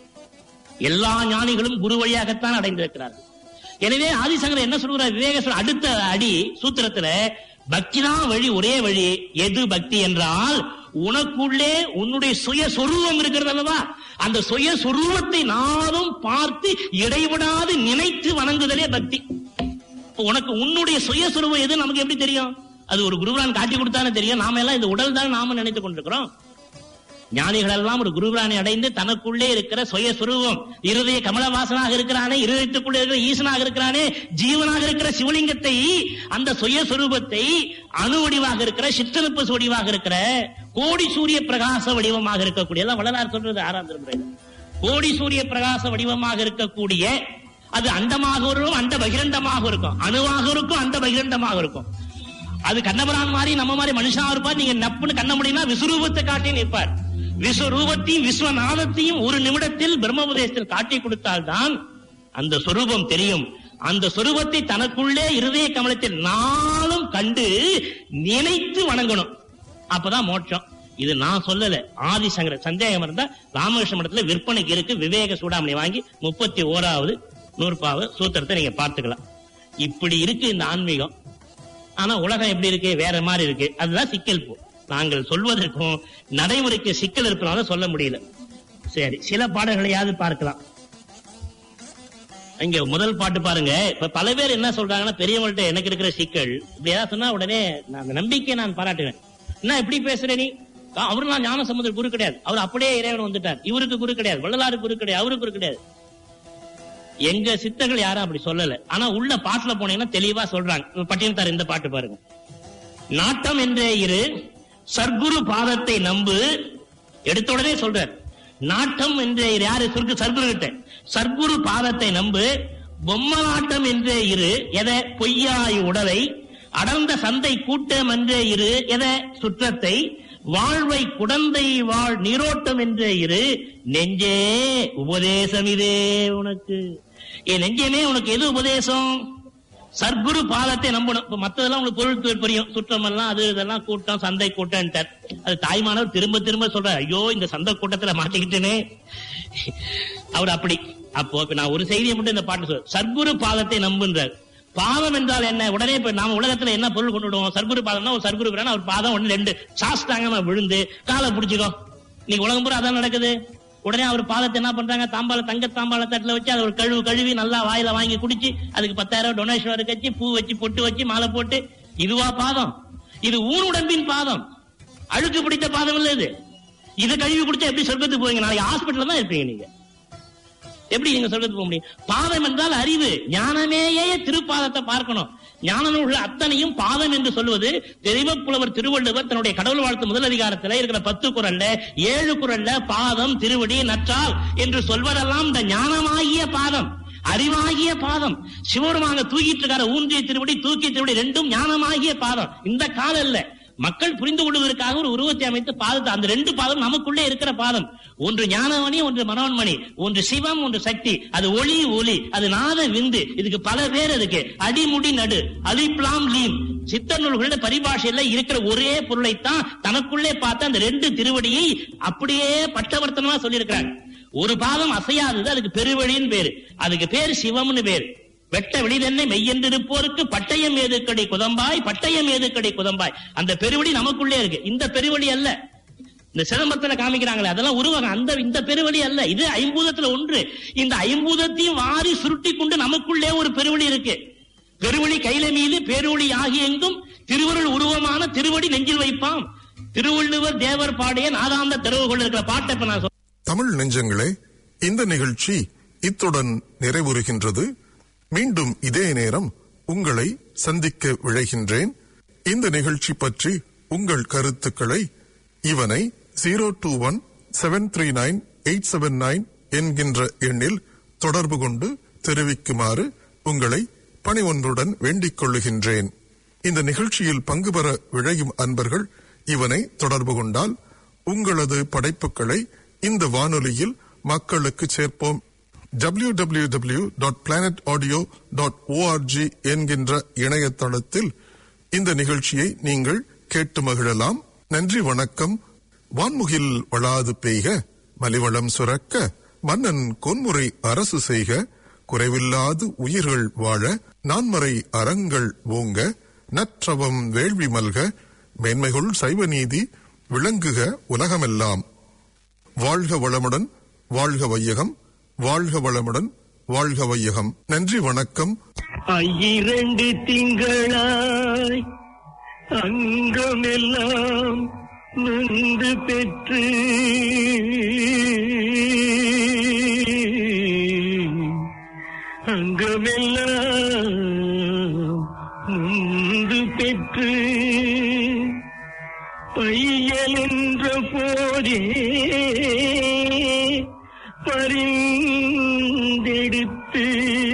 எல்லா ஞானிகளும் குரு வழியாகத்தான் அடைந்திருக்கிறார்கள் எனவே ஆதிசங்கர் என்ன சொல்கிறார் விவேக சொல்ற அடுத்த அடி சூத்திரத்துல பக்திதான் வழி ஒரே வழி எது பக்தி என்றால் உனக்குள்ளே உன்னுடைய சுய சொரூபம் இருக்கிறது அல்லவா அந்த சுய சொரூபத்தை நானும் பார்த்து இடைவிடாது நினைத்து வணங்குதலே பக்தி இப்ப உனக்கு உன்னுடைய சுய சொரூபம் எது நமக்கு எப்படி தெரியும் அது ஒரு குருவான் காட்டி கொடுத்தானே தெரியும் நாம எல்லாம் இந்த உடல் தான் நாம நினைத்துக் கொண்டிருக்கிறோம் ஞானிகள் எல்லாம் ஒரு குருபிரானை அடைந்து தனக்குள்ளே இருக்கிற சுய சுரூபம் இருதய கமலவாசனாக இருக்கிறானே இருதயத்துக்குள்ளே இருக்கிற ஈசனாக இருக்கிறானே ஜீவனாக இருக்கிற சிவலிங்கத்தை அந்த சுய சுரூபத்தை அணு வடிவாக இருக்கிற சிற்றனுப்பு வடிவாக இருக்கிற கோடி சூரிய பிரகாச வடிவமாக இருக்கக்கூடிய எல்லாம் வள்ளலார் சொல்றது ஆறாம் திருமுறையில் கோடி சூரிய பிரகாச வடிவமாக இருக்கக்கூடிய அது அண்டமாக இருக்கும் அண்ட பகிரண்டமாக இருக்கும் அணுவாக இருக்கும் அந்த பகிரண்டமாக இருக்கும் அது கண்ணபுரான் மாதிரி நம்ம மாதிரி மனுஷனா இருப்பார் நீங்க நப்புன்னு கண்ண முடியும்னா விஸ்வரூபத்தை காட்டி நிற்பார் விஸ்வரூபத்தையும் விஸ்வநாதத்தையும் ஒரு நிமிடத்தில் பிரம்மோபதேசத்தில் காட்டி கொடுத்தால்தான் அந்த சொரூபம் தெரியும் அந்த சொரூபத்தை தனக்குள்ளே இருதய கமலத்தில் நாளும் கண்டு நினைத்து வணங்கணும் அப்பதான் மோட்சம் இது நான் சொல்லல ஆதிசங்கர சந்தேகம் இருந்தா ராமகிருஷ்ண மடத்துல விற்பனைக்கு இருக்கு விவேக சூடாமணி வாங்கி முப்பத்தி ஓராவது நூற்பாவது சூத்திரத்தை நீங்க பார்த்துக்கலாம் இப்படி இருக்கு இந்த ஆன்மீகம் ஆனா உலகம் எப்படி இருக்கு வேற மாதிரி இருக்கு அதுதான் சிக்கல் போ நாங்கள் சொல்வதற்கும் நடைமுறைக்கு சிக்கல் இருப்பதால சொல்ல முடியல சரி சில பாடல்களையாவது பார்க்கலாம் இங்க முதல் பாட்டு பாருங்க இப்ப பல பேர் என்ன சொல்றாங்கன்னா பெரியவங்கள்ட்ட எனக்கு இருக்கிற சிக்கல் இப்படி ஏதாவது சொன்னா உடனே நான் அந்த நம்பிக்கையை நான் பாராட்டுவேன் என்ன இப்படி பேசுற நீ ஆ, அவரு நான் ஞான சமுதிர குரு கிடையாது அவர் அப்படியே இறைவன் வந்துட்டார் இவருக்கு குரு கிடையாது வள்ளலாறு குரு கிடையாது அவருக்கு குரு கிடையாது எங்க சித்தர்கள் யாரும் அப்படி சொல்லல ஆனா உள்ள பாட்டுல போனீங்கன்னா தெளிவா சொல்றாங்க பட்டியல்தார் இந்த பாட்டு பாருங்க நாட்டம் என்றே இரு சர்க்குரு பாதத்தை நம்பு எடுத்த உடனே சொல்றார் நாட்டம் என்றே இரு யாரு சுருக்கு சர்க்குரு கிட்ட சர்க்குரு பாதத்தை நம்பு பொம்மநாட்டம் என்றே இரு எதை பொய்யாய் உடலை அடர்ந்த சந்தை கூட்டம் என்றே இரு எதை சுற்றத்தை வாழ்வை குடந்தை வாழ் நீரோட்டம் என்றே இரு நெஞ்சே உபதேசம் இதே உனக்கு என் நெஞ்சமே உனக்கு எது உபதேசம் சர்க்குரு பாதத்தை நம்பணும் இப்ப மத்ததெல்லாம் உங்களுக்கு பொருள் புரியும் சுற்றம் எல்லாம் அது இதெல்லாம் கூட்டம் சந்தை கூட்டம் அது தாய்மானவர் திரும்ப திரும்ப சொல்ற ஐயோ இந்த சந்தை கூட்டத்துல மாட்டிக்கிட்டேனே அவர் அப்படி அப்போ இப்ப நான் ஒரு செய்தியை மட்டும் இந்த பாட்டு சொல்ற சர்க்குரு பாதத்தை நம்புன்றார் பாதம் என்றால் என்ன உடனே இப்ப நாம உலகத்துல என்ன பொருள் கொண்டு விடுவோம் சர்க்குரு பாதம்னா ஒரு சர்க்குரு பிரான் அவர் பாதம் ஒண்ணு ரெண்டு சாஸ்தாங்கமா விழுந்து காலை பிடிச்சிக்கோ நீங்க உலகம் பூரா அதான் நடக்குது உடனே அவர் பாதத்தை என்ன பண்றாங்க தாம்பாள தங்க தாம்பாள தட்டுல வச்சு அதை ஒரு கழுவு கழுவி நல்லா வாயில வாங்கி குடிச்சு அதுக்கு பத்தாயிரம் டொனேஷன் வரைக்கும் வச்சு பூ வச்சு பொட்டு வச்சு மாலை போட்டு இதுவா பாதம் இது ஊன் உடம்பின் பாதம் அழுக்கு பிடித்த பாதம் இல்ல இது இதை கழுவி குடிச்சா எப்படி சொர்க்கத்துக்கு போவீங்க நாளைக்கு ஹாஸ்பிட்டல் தான் இருப்பீங்க நீங்க எப்படி நீங்க சொல்றதுக்கு போக முடியும் பாதம் என்றால் அறிவு ஞானமேயே திருப்பாதத்தை பார்க்கணும் ஞானம் உள்ள அத்தனையும் பாதம் என்று சொல்வது தெய்வப்புலவர் திருவள்ளுவர் தன்னுடைய கடவுள் வாழ்த்து முதல் அதிகாரத்தில் இருக்கிற பத்து குரல்ல ஏழு குரல்ல பாதம் திருவடி நற்றால் என்று சொல்வதெல்லாம் இந்த ஞானமாகிய பாதம் அறிவாகிய பாதம் சிவருமாக தூக்கிட்டு இருக்கார ஊன்றிய திருவடி தூக்கிய திருவடி ரெண்டும் ஞானமாகிய பாதம் இந்த காலம் இல்ல மக்கள் புரிந்து கொள்வதற்காக ஒரு உருவத்தை அமைத்து பாதத்தை அந்த ரெண்டு பாதம் நமக்குள்ளே இருக்கிற பாதம் ஒன்று ஞானமணி ஒன்று மனோன்மணி ஒன்று சிவம் ஒன்று சக்தி அது ஒளி ஒளி அது நாத விந்து இதுக்கு பல பேர் இருக்கு அடிமுடி நடு அலிப்லாம் லீம் சித்த நூல்களோட பரிபாஷையில இருக்கிற ஒரே பொருளைத்தான் தனக்குள்ளே பார்த்து அந்த ரெண்டு திருவடியை அப்படியே பட்டவர்த்தனமா சொல்லியிருக்கிறாங்க ஒரு பாதம் அசையாதது அதுக்கு பெருவழின்னு பேரு அதுக்கு பேர் சிவம்னு பேரு வெட்ட வெளிதென்னை மெய்யென்றிருப்போருக்கு பட்டயம் ஏதுக்கடி குதம்பாய் பட்டயம் ஏதுக்கடி குதம்பாய் அந்த பெருவழி நமக்குள்ளே இருக்கு இந்த பெருவழி அல்ல இந்த சிதம்பரத்துல காமிக்கிறாங்களே அதெல்லாம் உருவகம் அந்த இந்த பெருவழி அல்ல இது ஐம்பூதத்துல ஒன்று இந்த ஐம்பூதத்தையும் வாரி சுருட்டி கொண்டு நமக்குள்ளே ஒரு பெருவழி இருக்கு பெருவழி கையில மீது பேரொழி ஆகி எங்கும் திருவருள் உருவமான திருவடி நெஞ்சில் வைப்பான் திருவள்ளுவர் தேவர் பாடிய நாதாந்த திறவுகள் இருக்கிற பாட்டை இப்ப நான் சொல்றேன். தமிழ் நெஞ்சங்களே இந்த நிகழ்ச்சி இத்துடன் நிறைவுறுகின்றது மீண்டும் இதே நேரம் உங்களை சந்திக்க விழைகின்றேன் இந்த நிகழ்ச்சி பற்றி உங்கள் கருத்துக்களை இவனை zero two one seven three nine eight seven nine என்கின்ற எண்ணில் தொடர்பு கொண்டு தெரிவிக்குமாறு உங்களை பணிவொன்றுடன் வேண்டிக் கொள்ளுகின்றேன் இந்த நிகழ்ச்சியில் பங்கு பெற விழையும் அன்பர்கள் இவனை தொடர்பு கொண்டால் உங்களது படைப்புகளை இந்த வானொலியில் மக்களுக்கு சேர்ப்போம் www.planetaudio.org dot planet audio dot ORG என்கின்ற இணையதளத்தில் இந்த நிகழ்ச்சியை நீங்கள் கேட்டு மகிழலாம் நன்றி வணக்கம் வான்முகில் வளாது பெய்க மலிவளம் சுரக்க மன்னன் கொன்முறை அரசு செய்க குறைவில்லாது உயிர்கள் வாழ நான்மறை அறங்கள் ஓங்க நற்றவம் வேள்வி மல்க மேன்மைகுள் சைவ நீதி விளங்குக உலகமெல்லாம் வாழ்க வளமுடன் வாழ்க வையகம் வாழ்க வளமுடன் வாழ்க வையகம் நன்றி வணக்கம் இரண்டு திங்களாய் அங்கமெல்லாம் நொந்து பெற்று அங்கமெல்லாம் நொந்து பெற்று பையல் என்ற போதே பரிந்தெடுத்து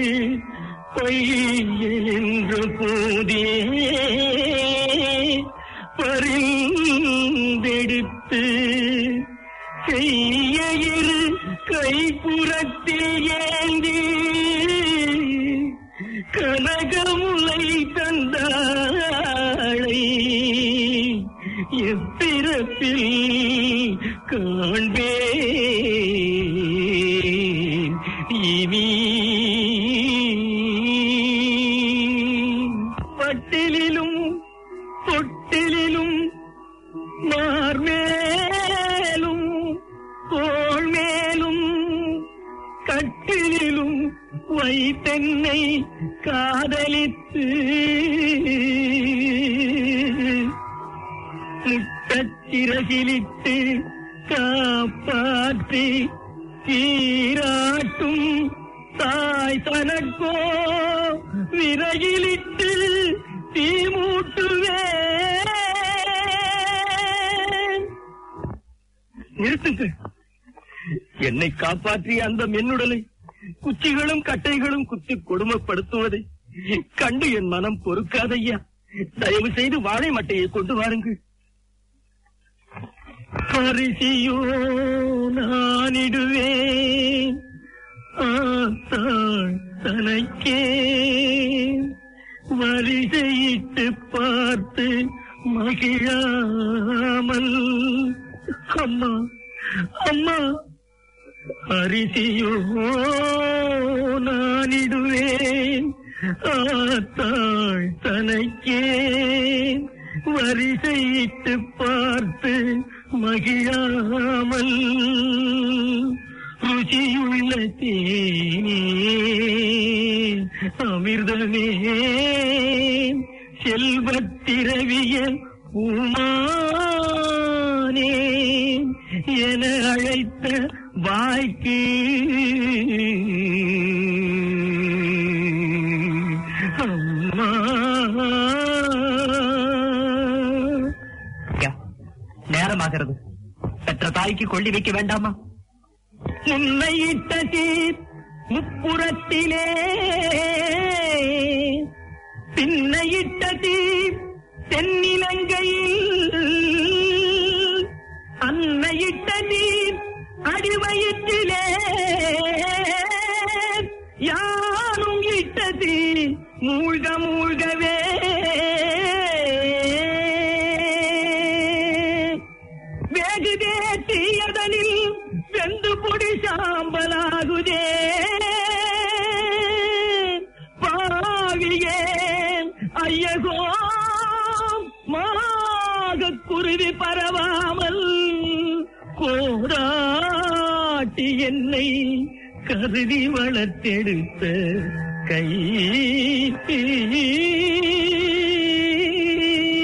பையல் என்ற போதே பரிந்தெடுத்து செய்ய இரு கைப்புறத்தில் ஏந்தி கனகமுலை தந்தாளை எப்பிறப்பில் காண்பேன் இனி பட்டிலும் தொட்டிலும் மார்மேலும் தோள் மேலும் கட்டிலும் வைத்தென்னை காதலித்து முட்டச்சிறகிலிட்டு காப்பாற்றி சீராட்டும் தாய் தனக்கோ விறகிலிட்டு தீமூட்டுவேன் நிறுத்துங்கள் என்னை காப்பாற்றிய அந்த மென்னுடலை குச்சிகளும் கட்டைகளும் குத்தி கொடுமைப்படுத்துவதை கண்டு என் மனம் பொறுக்காதையா தயவு செய்து வாழை மட்டையை கொண்டு வாருங்கள் பரிசியோ நானிடுவேன் ஆத்தாள் தனக்கே வரிசையிட்டு பார்த்து மகிழாமல் அம்மா அம்மா அரிசியோ நானிடுவேன் ஆத்தாள் தனக்கே வரிசையிட்டு பார்த்து மகிழாமல் ருசியுள்ள தேனே அமிர்தமே செல்வத்திரவிய உமானே என அழைத்த வாய்க்கு அம்மா நேரமாகிறது பெற்ற தாய்க்கு கொள்ளி வைக்க வேண்டாமா முன்னையிட்ட சீர் முப்புறத்திலே பின்னையிட்ட தீர் தென்னிலங்கையில் அன்னையிட்ட நீர் அடிவயிற்றிலே யாரும் இட்ட தீர் மூழ்க மூழ்கவே வேகுதே தீயதனில் வெந்து பொடி சாம்பலாகுதே பாவியே ஐயகோ மாக குருவி பரவாமல் கோராட்டி என்னை கருதி வளர்த்தெடுத்த கை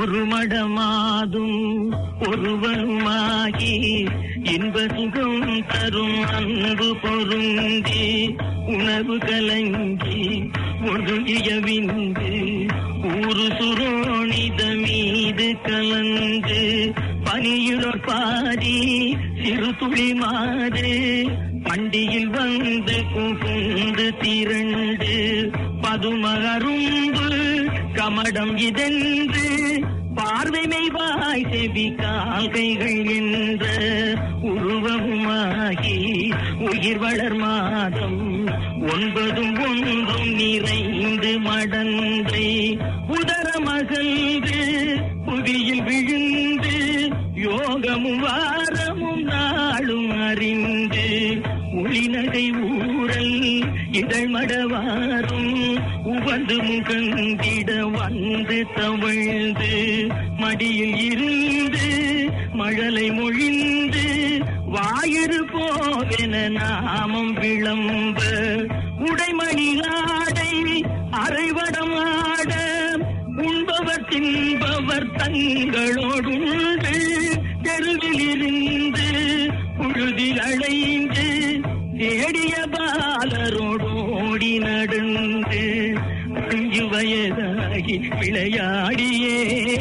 ஒரு மடமாதும் ஒருவருமாகி இன்ப சுகம் தரும் அன்பு பொருந்தி உணவு கலங்கி ஒழுகிய விந்து ஊரு சுரோணித மீது கலந்து பனியுடற் பாதி சிறு துளி மாறு பண்டியில் வந்து புகுந்து திரண்டு பதுமகரும்பு கமடம் இதென்று பார்வைமை வாய் செவி கால்கைகள் என்ற உருவமுமாகி உயிர் வளர் மாதம் ஒன்பதும் ஒன்றும் நிறைந்து மடந்தை உதர மகழ்ந்து புவியில் விழுந்து யோகமும் வாரமும் நாளும் அறிந்து ஒளிநகை ஊரல் இதழ் மடவாரும் உவந்து முகந்திட வந்து தவழ்ந்து மடியில் இருந்து மழலை மொழிந்து வாயிறு போவென நாமம் விளம்ப உடைமணி ஆடை அரைவடம் ஆட உண்பவர் தின்பவர் தங்களோடுண்டு தெருவில் இருந்து புழுதில் அடைந்து தேடிய பாலரோடோடி நடந்து அஞ்சு வயதாகி விளையாடியே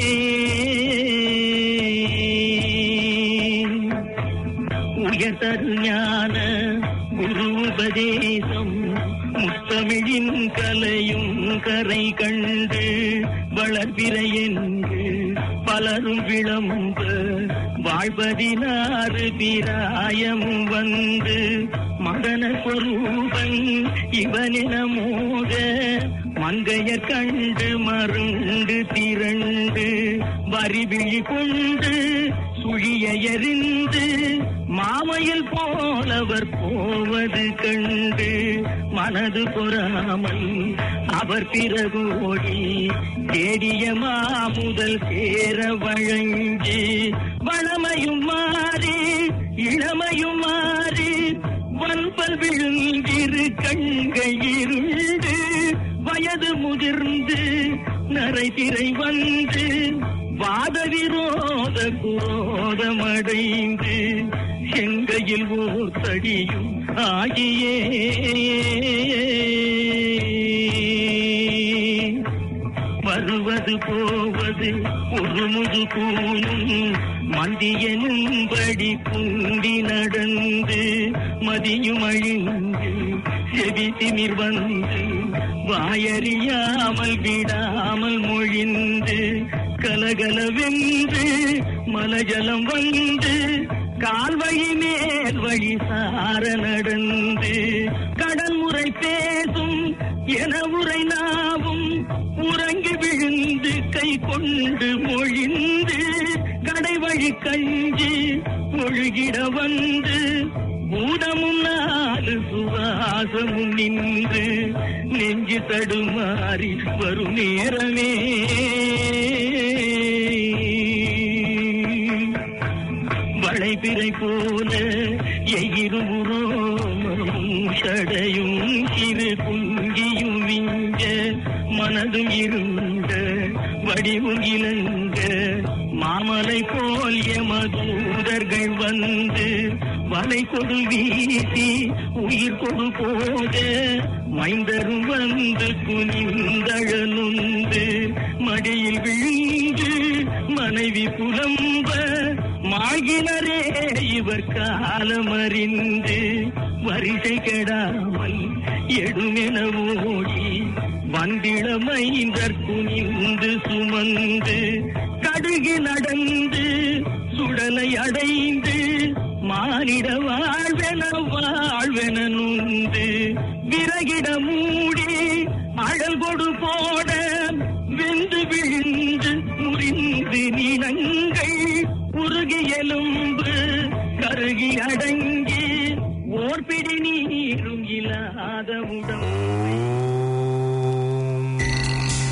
உயர்தரு ஞான குரு உபதேசம் முத்தமிழின் கலையும் கரை கண்டு வளர்பிறை என்று பலரும் விளம்ப வாழ்வதினாறு பிராயம் வந்து மகன சொரூபன் இவனென மோக மங்கையர் கண்டு மருண்டு திரண்டு வரிவிழி கொண்டு சுழிய எறிந்து மாமையில் போலவர் போவது கண்டு மனது பொறாமல் அவர் பிறகு ஓடி தேடிய மாமுதல் சேர வழங்கி வளமையும் மாறி இளமையும் மாறி வன்பல் விழுந்திரு கண்கள் இருண்டு வயது முதிர்ந்து நரை திரை வந்து வாத விரோத குரோதமடைந்து செங்கையில் ஓர் தடியும் ஆகியே வருவது போவது ஒரு முது கூனும் மந்தியனும்படி பூண்டி நடந்து மதியும் அழிந்து செவி திமிர் வந்து வாயறியாமல் விடாமல் மொழிந்து கலகலவென்று மலஜலம் வந்து கால்வழி மேல் வழி சார நடந்து கடல் முறை பேசும் என உரை நாவும் உறங்கி விழுந்து கை கொண்டு மொழிந்து கடை வழி கஞ்சி ஒழுகிட வந்து பூதமும் நாலு சுவாசமும் நின்று நெஞ்சு தடுமாறி வரும் நேரமே வளைபிறை போல எகிருபுரோமமும் சடையும் சிறு குங்கியும் விங்க மனதும் இருந்த வடிவும் இலங்க மாமலை போல் எமதூதர்கள் வந்து வலை கொடு வீசி உயிர் கொடு போக மைந்தரும் வந்து குனிந்தழலுந்து மடியில் விழுந்து மனைவி புலம்ப மாகினரே இவர் காலமறிந்து வரிசை கெடாமல் எடுமென ஓடி வந்திட மைந்தர் குனிந்து சுமந்து கடுகு நடந்து சுடலை அடைந்து மானிட வாழ்வென வாழ்வென நுந்து விறகிட மூடி அழல் கொடு போட